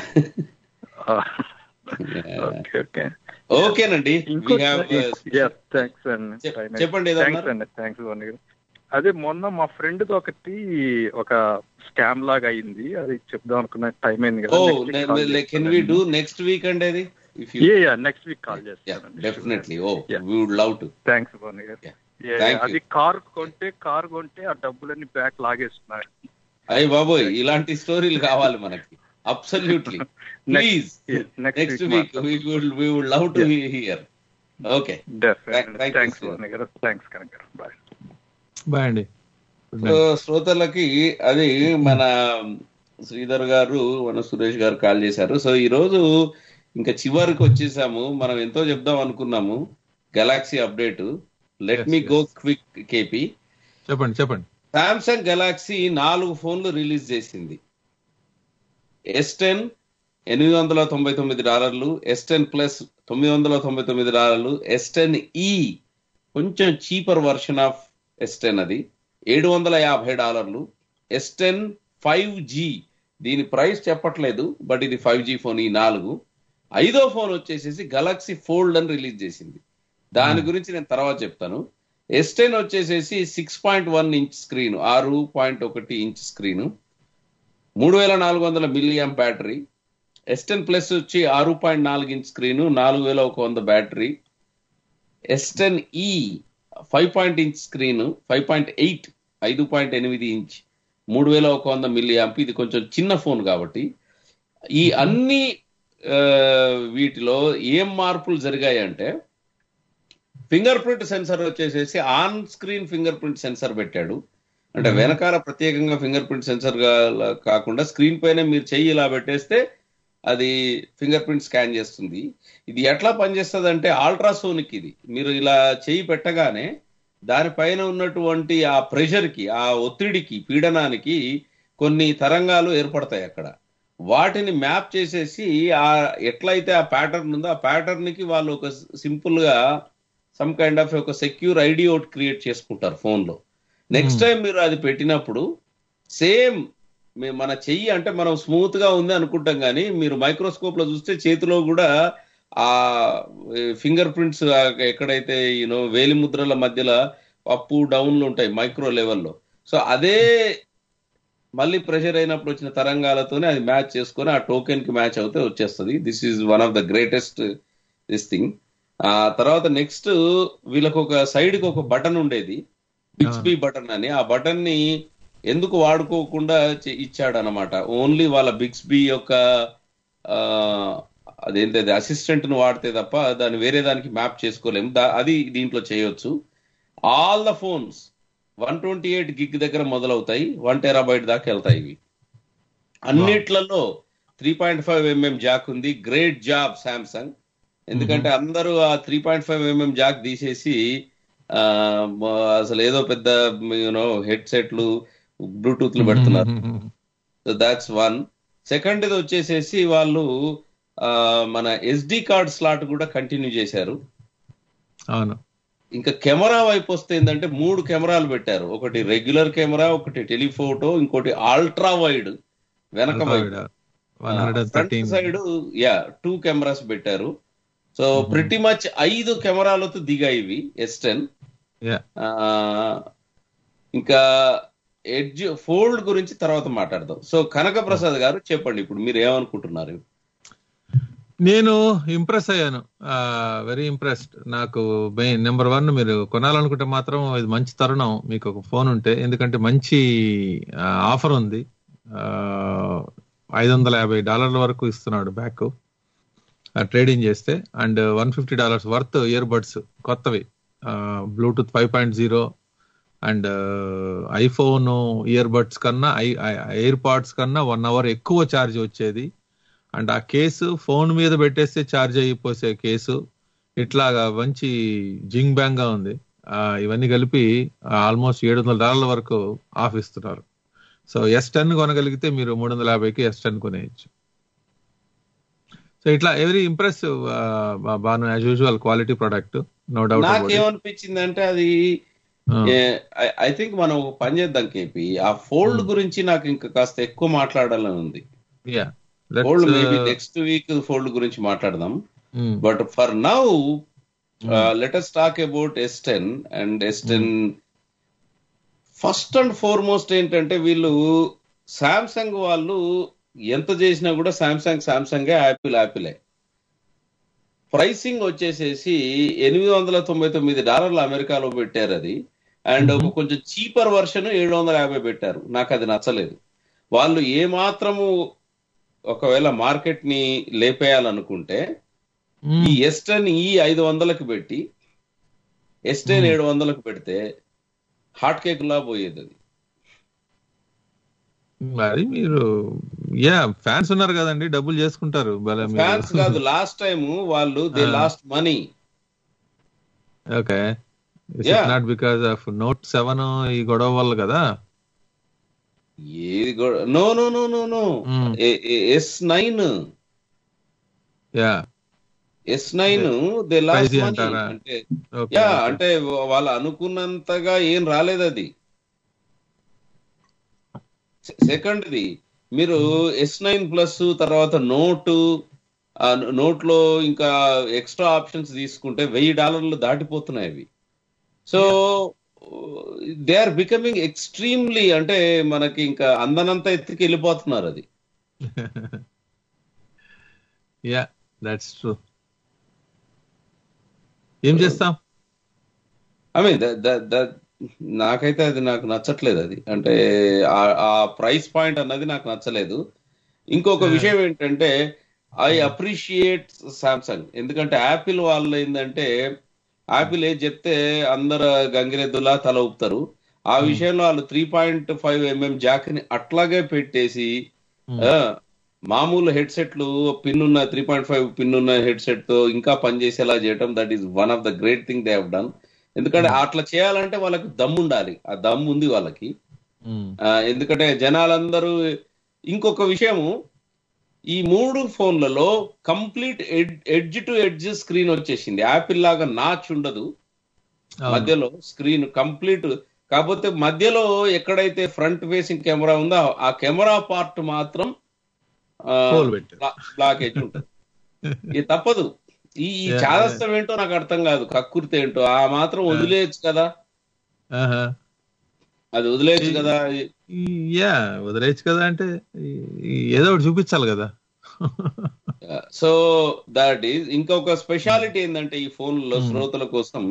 ఓకే ఓకే ఓకేనండి ఇంకో We have, uh, థ్యాంక్స్ అండి చెప్- చెప్పండి ఏదో థ్యాంక్స్ అన్నారు? అండి థ్యాంక్స్ అండి అదే మొన్న మా ఫ్రెండ్ ఒకటి ఒక స్కామ్ లాగా అయింది అది చెప్దాం అనుకున్న టైం అయింది ఓ కదా can we do next week అండి అది if you next week call చేస్తాను definitely oh we would love to thanks Bhavan గారు Yeah, Thank you. అది కార్ కొంటే కార్ కొంటే ఆ డబ్బులన్నీ బ్యాక్ లాగేస్తున్నారు అయ్యి బాబోయ్ ఇలాంటి స్టోరీలు కావాలి మనకి absolutely please yeah, next next week week we would we would love to hear okay thanks Bhavan గారు థ్యాంక్స్ కనక బాయ్ బాయ్ అండి సో శ్రోతలకి అది మన శ్రీధర్ గారు మన సురేష్ గారు కాల్ చేశారు సో ఈ రోజు ఇంకా చివరికి వచ్చేసాము మనం ఎంతో చెప్దాం అనుకున్నాము Galaxy update let me go quick కేపీ చెప్పండి చెప్పండి సామ్సంగ్ గెలాక్సీ నాలుగు ఫోన్లు రిలీజ్ చేసింది ఎస్ టెన్ ఎనిమిది వందల తొంభై తొమ్మిది డాలర్లు ఎస్ టెన్ ప్లస్ తొమ్మిది వందల తొంభై తొమ్మిది డాలర్లు ఎస్ టెన్ ఈ కొంచెం cheaper version of S ten అది ఏడు వందల యాభై డాలర్లు ఎస్ టెన్ ఫైవ్ జీ దీని ప్రైస్ చెప్పట్లేదు బట్ ఇది ఫైవ్ జీ ఫోన్ ఈ నాలుగు ఐదో ఫోన్ వచ్చేసేసి గెలాక్సీ ఫోల్డ్ అని రిలీజ్ చేసింది దాని గురించి నేను తర్వాత చెప్తాను ఎస్ టెన్ వచ్చేసేసి six point one inch screen ఆరు పాయింట్ ఒకటి ఇంచ్ స్క్రీన్ మూడు వేల నాలుగు వందల మిలియం బ్యాటరీ ఎస్ టెన్ ప్లస్ వచ్చి ఆరు పాయింట్ నాలుగు ఇంచ్ స్క్రీన్ నాలుగు వేల ఒక వంద battery S ten E five point inch screen five point eight ఐదు పాయింట్ ఎనిమిది ఇంచ్ మూడు వేల ఒక వంద మిల్లీ ఇది కొంచెం చిన్న ఫోన్ కాబట్టి ఈ అన్ని ఆ, వీటిలో ఏం మార్పులు జరిగాయి అంటే ఫింగర్ ప్రింట్ సెన్సర్ వచ్చేసేసి on screen fingerprint sensor పెట్టాడు అంటే Mhm. వెనకాల ప్రత్యేకంగా ఫింగర్ ప్రింట్ సెన్సర్ కాకుండా స్క్రీన్ పైన మీరు చెయ్యి ఇలా పెట్టేస్తే అది ఫింగర్ ప్రింట్ స్కాన్ చేస్తుంది ఇది ఎట్లా పనిచేస్తుంది అంటే అల్ట్రాసోనిక్ ఇది మీరు ఇలా చెయ్యి పెట్టగానే దానిపైన ఉన్నటువంటి ఆ ప్రెషర్ కి ఆ ఒత్తిడికి పీడనానికి కొన్ని తరంగాలు ఏర్పడతాయి అక్కడ వాటిని మ్యాప్ చేసేసి ఆ ఎట్లయితే ఆ ప్యాటర్న్ ఉందో ఆ ప్యాటర్న్ కి వాళ్ళు ఒక సింపుల్ గా సమ్ కైండ్ ఆఫ్ ఒక సెక్యూర్ ఐడి ఒకటి క్రియేట్ చేసుకుంటారు ఫోన్ లో నెక్స్ట్ టైం మీరు అది పెట్టినప్పుడు సేమ్ మన చెయ్యి అంటే మనం స్మూత్ గా ఉంది అనుకుంటాం కానీ మీరు మైక్రోస్కోప్ లో చూస్తే చేతిలో కూడా ఆ ఫింగర్ ప్రింట్స్ ఎక్కడైతే యూనో వేలి ముద్రల మధ్యలో అప్పు డౌన్లు ఉంటాయి మైక్రో లెవెల్లో సో అదే మళ్ళీ ప్రెషర్ అయినప్పుడు వచ్చిన తరంగాలతోనే అది మ్యాచ్ చేసుకొని ఆ టోకెన్ కి మ్యాచ్ అవుతే వచ్చేస్తుంది this is one of the greatest this thing ఆ తర్వాత నెక్స్ట్ వీళ్ళకి ఒక సైడ్ కి ఒక బటన్ ఉండేది బిక్స్బీ బటన్ అని ఆ బటన్ ని ఎందుకు వాడుకోకుండా చే- ఇచ్చాడు అనమాట ఓన్లీ వాళ్ళ బిక్స్బీ యొక్క ఆ, అదేంటి అది అసిస్టెంట్ ను వాడితే తప్ప దాన్ని వేరే దానికి మ్యాప్ చేసుకోలేము దా- అది దీంట్లో చేయొచ్చు all the phones one twenty eight gig దగ్గర మొదలవుతాయి వన్ టెరాబైట్ దాకా వెళ్తాయి ఇవి అన్నిట్లలో three point five mm jack ఉంది గ్రేట్ జాబ్ సామ్సంగ్ ఎందుకంటే అందరూ ఆ three point five mm jack తీసేసి ఆ, మ- అసలు ఏదో పెద్ద యూనో హెడ్ సెట్లు బ్లూటూత్లు పెడుతున్నారు సో దాట్స్ వన్ సెకండ్ ఇది వచ్చేసేసి వాళ్ళు ఆ, మన ఎస్డి కార్డ్ స్లాట్ కూడా కంటిన్యూ చేశారు అవును ఇంకా కెమెరా వైపు వస్తే ఏంటంటే మూడు కెమెరాలు పెట్టారు ఒకటి రెగ్యులర్ కెమెరా ఒకటి టెలిఫోటో ఇంకోటి అల్ట్రా వైడ్ వెనక Ultra వైపు wide. 113. Front side yeah two cameras పెట్టారు సో ప్రిటి మచ్ ఐదు కెమెరాలతో దిగాయి ఇవి ఎస్ టెన్ యా ఇంకా ఎడ్జ్ ఫోల్డ్ గురించి తర్వాత మాట్లాడదాం సో కనక ప్రసాద్ గారు చెప్పండి ఇప్పుడు మీరు ఏమనుకుంటున్నారు నేను ఇంప్రెస్ అయ్యాను వెరీ ఇంప్రెస్డ్ నాకు మెయిన్ నెంబర్ వన్ మీరు కొనాలనుకుంటే మాత్రం ఇది మంచి తరుణం మీకు ఒక ఫోన్ ఉంటే ఎందుకంటే మంచి ఆఫర్ ఉంది ఐదు వందల యాభై డాలర్ల వరకు ఇస్తున్నాడు బ్యాక్ ట్రేడింగ్ చేస్తే and one fifty dollars worth earbuds కొత్తవి Bluetooth five point zero and iPhone earbuds కన్నా ఎయిర్ పాడ్స్ కన్నా వన్ అవర్ ఎక్కువ ఛార్జ్ వచ్చేది అండ్ ఆ కేసు ఫోన్ మీద పెట్టేస్తే ఛార్జ్ అయిపోసే కేసు ఇట్లాగా మంచి జింగ్ బ్యాంగ్ గా ఉంది ఆ, ఇవన్నీ కలిపి ఆల్మోస్ట్ ఏడు వందల డాలర్ల వరకు ఆఫ్ ఇస్తున్నారు సో ఎస్ టెన్ కొనగలిగితే మీరు మూడు వందల యాభైకి ఎస్ టెన్ కొనేయచ్చు సో ఇట్లా ఎవరీ ఇంప్రెసివ్ బాను as usual quality product no doubt నాకేమనిపించింది అంటే అది ఐ థింక్ మనం ఒక పని చేద్దాం కేపీ ఆ ఫోల్డ్ గురించి నాకు ఇంకా కాస్త ఎక్కువ మాట్లాడాలని ఉంది yeah fold maybe next week fold గురించి మాట్లాడదాం but for now let us talk about S ten and S ten first and foremost ఏంటంటే వీళ్ళు సామ్సంగ్ వాళ్ళు ఎంత చేసినా కూడా సామ్సంగ్ సామ్సంగే యాపిల్ యాపిలే ప్రైసింగ్ వచ్చేసేసి ఎనిమిది వందల తొంభై తొమ్మిది డాలర్లు అమెరికాలో పెట్టారు అది అండ్ ఒక కొంచెం చీపర్ వర్షన్ ఏడు వందల యాభై పెట్టారు నాకు అది నచ్చలేదు వాళ్ళు ఏ మాత్రము ఒకవేళ మార్కెట్ ని లేపేయాలనుకుంటే ఈ ఎస్టన్ ఈ ఐదు వందలకు పెట్టి ఎస్టెన్ ఏడు వందలకు పెడితే హాట్ కేక్ లా పోయేది అది మరి మీరు యా ఫ్యాన్స్ ఉన్నారు కదండి డబ్బులు చేసుకుంటారు భలే మీరు. ఫ్యాన్స్ కాదు లాస్ట్ టైం వాళ్ళు they Ah. Lost money okay Yeah. Not because of note seven ఈ గొడవ వల్ల కదా ఏది no no no no no S nine yeah S nine they lost Pricey money అంటారా? అంటే Okay, యా okay. అంటే వాళ్ళు అనుకున్నంతగా ఏం రాలేదు అది సెకండ్ ది మీరు ఎస్ నైన్ ప్లస్ తర్వాత నోటు ఆ నోట్ లో ఇంకా ఎక్స్ట్రా ఆప్షన్స్ తీసుకుంటే వెయ్యి డాలర్లు దాటిపోతున్నాయి అవి so they are becoming extremely అంటే మనకి ఇంకా అందనంత ఎత్తుకి వెళ్ళిపోతున్నారు అది యా దట్స్ ట్రూ ఏం చేస్తాం ఐ మీన్ నాకైతే అది నాకు నచ్చట్లేదు అది అంటే ఆ- ఆ ప్రైస్ పాయింట్ అన్నది నాకు నచ్చలేదు ఇంకొక విషయం ఏంటంటే ఐ అప్రిషియేట్ సామ్సంగ్ ఎందుకంటే యాపిల్ వాళ్ళు ఏంటంటే యాపిల్ ఏది చెప్తే అందరు గంగిరెద్దులా తల ఊపుతారు ఆ విషయంలో వాళ్ళు three point five mm jack ని అట్లాగే పెట్టేసి ఆ, మామూలు హెడ్సెట్లు పిన్ ఉన్న త్రీ పాయింట్ ఫైవ్ పిన్ ఉన్న హెడ్సెట్ తో ఇంకా పనిచేసేలా చేయటం that is one of the great thing they have done ఎందుకంటే అట్లా చేయాలంటే వాళ్ళకి దమ్ము ఉండాలి ఆ దమ్ము ఉంది వాళ్ళకి ఆ, ఎందుకంటే జనాలందరూ ఇంకొక విషయము ఈ మూడు ఫోన్లలో complete edge to edge screen వచ్చేసింది యాపిల్ లాగా నాచ్ ఉండదు మధ్యలో స్క్రీన్ కంప్లీట్ కాకపోతే మధ్యలో ఎక్కడైతే ఫ్రంట్ ఫేసింగ్ కెమెరా ఉందో ఆ కెమెరా పార్ట్ మాత్రం Hole పెట్టారు. బ్లాకేజ్ ఉంటుంది ఇది తప్పదు ఈ ఈ Yeah, చాదస్తం ఏంటో నాకు అర్థం కాదు కక్కుర్తి ఏంటో ఆ మాత్రం వదిలేయచ్చు కదా ఆహా. అది వదిలేయచ్చు కదా యా వదిలేయచ్చు కదా అంటే ఈ- ఈ ఏదో ఒకటి చూపించాలి కదా సో దట్ ఈస్ ఇంకొక స్పెషాలిటీ ఏంటంటే ఈ ఫోన్ లో శ్రోతల కోసం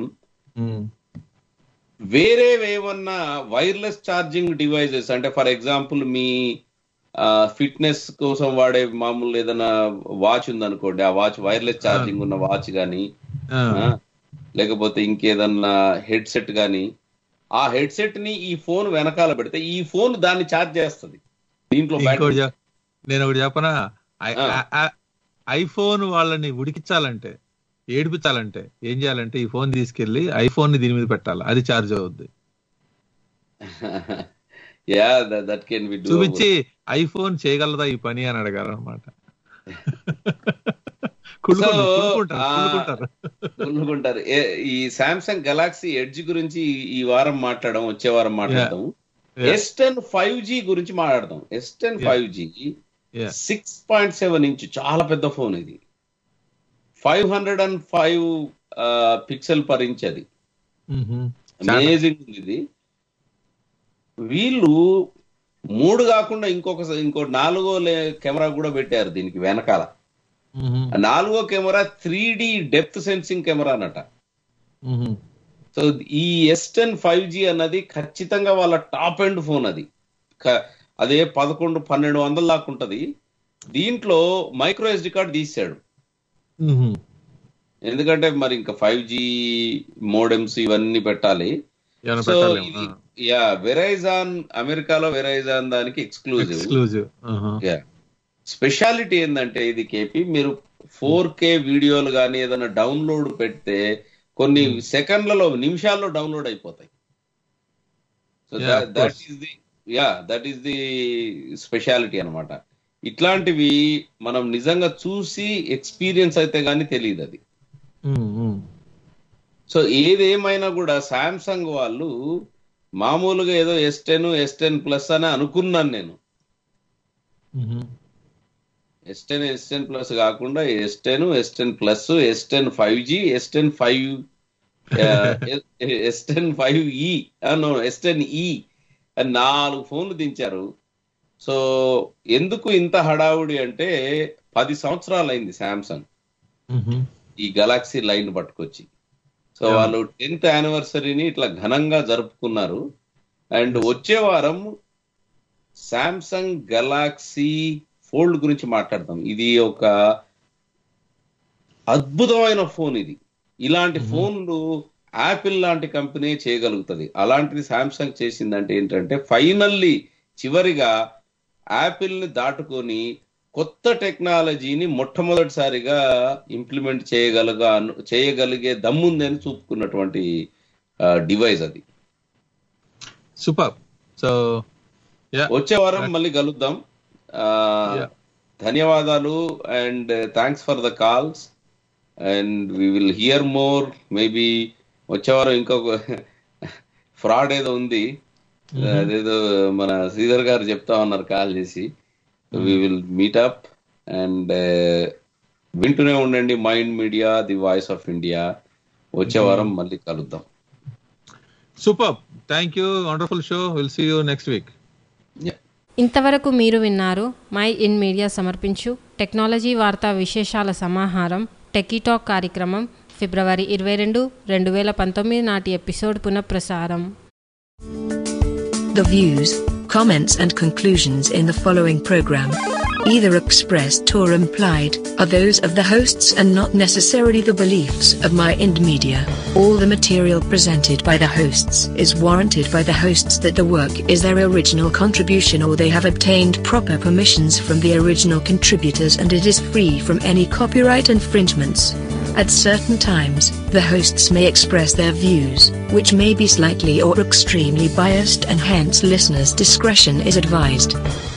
వేరే ఏమన్నా వైర్లెస్ ఛార్జింగ్ డివైజెస్ అంటే ఫర్ ఎగ్జాంపుల్ మీ ఫిట్నెస్ కోసం వాడే మామూలు ఏదైనా వాచ్ ఉందనుకోండి ఆ వాచ్ వైర్లెస్ ఛార్జింగ్ ఉన్న వాచ్ గానీ ఆ, లేకపోతే ఇంకేదన్నా హెడ్సెట్ గానీ ఆ హెడ్సెట్ ని ఈ ఫోన్ వెనకాల పెడితే ఈ ఫోన్ దాన్ని ఛార్జ్ చేస్తుంది దీంట్లో ఇంకోటి battery- చెప్- నేను ఒకటి చెప్పనా ఐ- ఆ- ఆ- ఐఫోన్ వాళ్ళని ఉడికించాలంటే ఏడిపించాలంటే ఏం చేయాలంటే ఈ ఫోన్ తీసుకెళ్లి ఐఫోన్ ని దీని మీద పెట్టాలి అది ఛార్జ్ అవుద్ది యా దట్ కెన్ బి చూపించి ఐఫోన్ చేయగలదా ఈ పని అని అడగాలన్నమాట కుళ్ళుకుంటారు, కుళ్ళుకుంటారు, కుళ్ళుకుంటారు. కుళ్ళుకుంటారు ఏ- ఈ సామ్సంగ్ గెలాక్సీ ఎడ్జ్ గురించి ఈ- ఈ వారం మాట్లాడడం వచ్చే వారం మాట్లాడదాం Yeah. S ten five G గురించి మాట్లాడదాం S ten five G Yeah. Six point seven inch చాలా పెద్ద ఫోన్ ఇది five hundred and five pixel per inch అది మ్మ్. అమేజింగ్ ఉంది ఇది వీళ్ళు మూడు కాకుండా ఇంకొక ఇంకో నాలుగో లే- కెమెరా కూడా పెట్టారు దీనికి వెనకాల మ్మ్. ఆ నాలుగో camera three D depth sensing camera అన్నట మ్మ్. సో ఈ ఎస్ టెన్ ఫైవ్ జీ అన్నది ఖచ్చితంగా వాళ్ళ టాప్ ఎండ్ ఫోన్ అది క- అదే పదకొండు పన్నెండు వందల దాకా ఉంటది దీంట్లో మైక్రో ఎస్డి కార్డ్ తీసాడు మ్మ్. ఎందుకంటే మరి ఇంకా ఫైవ్ జీ మోడెమ్స్ ఇవన్నీ పెట్టాలి ఏమైనా సో పెట్టాలేమో. ఇది యా వెరైజాన్ అమెరికాలో వెరైజాన్ దానికి ఎక్స్క్లూజివ్ ఎక్స్క్లూజివ్ ఆహా. యా స్పెషాలిటీ ఏంటంటే ఇది కేపీ మీరు ఫోర్ కే వీడియోలు కానీ ఏదైనా డౌన్లోడ్ పెడితే కొన్ని సెకండ్లలో నిమిషాల్లో డౌన్లోడ్ అయిపోతాయి so Yeah, of that course. Is the yeah that is the speciality అన్నమాట ఇట్లాంటివి మనం నిజంగా చూసి ఎక్స్పీరియన్స్ అయితే గానీ తెలియదు అది మ్మ్. మ్మ్. సో ఏదేమైనా కూడా సామ్సంగ్ వాళ్ళు మామూలుగా ఏదో S ten S ten plus అని అనుకున్నాను నేను మ్మ్. S ten S ten plus కాకుండా S ten S ten plus S ten five G S ten five S ten five ఈ ఎస్ టెన్ ఈ అని నాలుగు ఫోన్లు దించారు సో ఎందుకు ఇంత హడావుడి అంటే పది సంవత్సరాలు అయింది శాంసంగ్ మ్మ్. ఈ గెలాక్సీ లైన్ పట్టుకొచ్చి సో Yeah. వాళ్ళు టెన్త్ యానివర్సరీని ఇట్లా ఘనంగా జరుపుకున్నారు అండ్ వచ్చే వారం శాంసంగ్ గెలాక్సీ ఫోల్డ్ గురించి మాట్లాడదాం ఇది ఒక అద్భుతమైన ఫోన్ ఇది ఇలాంటి ఫోన్లు యాపిల్ లాంటి కంపెనీ చేయగలుగుతుంది అలాంటిది శాంసంగ్ చేసిందంటే ఏంటంటే ఫైనల్లీ చివరిగా యాపిల్ ని దాటుకొని కొత్త టెక్నాలజీని మొట్టమొదటిసారిగా ఇంప్లిమెంట్ చేయగలగా చేయగలిగే దమ్ముందని చూపుకున్నటువంటి డివైస్ అది సూపర్ సో యా వచ్చే వారం మళ్ళీ కలుద్దాం ఆ, Yeah. ధన్యవాదాలు and thanks for the calls and we will hear more maybe వచ్చే వారం ఇంకొక ఫ్రాడ్ ఏదో ఉంది అదేదో మన శ్రీధర్ గారు చెప్తా ఉన్నారు కాల్ చేసి we will meet up and వింటూనే ఉండండి Mind Media the voice of India వచ్చే వారం మళ్ళీ కలుద్దాం super thank you wonderful show will see you next week ఇంతవరకు మీరు విన్నారు మై ఇన్ మీడియా సమర్పించు టెక్నాలజీ వార్తా విశేషాల సమాహారం టెకీటాక్ కార్యక్రమం ఫిబ్రవరి ఇరవై రెండు రెండు వేల పంతొమ్మిది నాటి ఎపిసోడ్ పునఃప్రసారం The views, comments, and conclusions in the following program, either expressed or implied, are those of the hosts and not necessarily the beliefs of My Ind Media. All the material presented by the hosts is warranted by the hosts that the work is their original contribution or they have obtained proper permissions from the original contributors and it is free from any copyright infringements. At certain times, the hosts may express their views, which may be slightly or extremely biased and hence listeners' discretion is advised.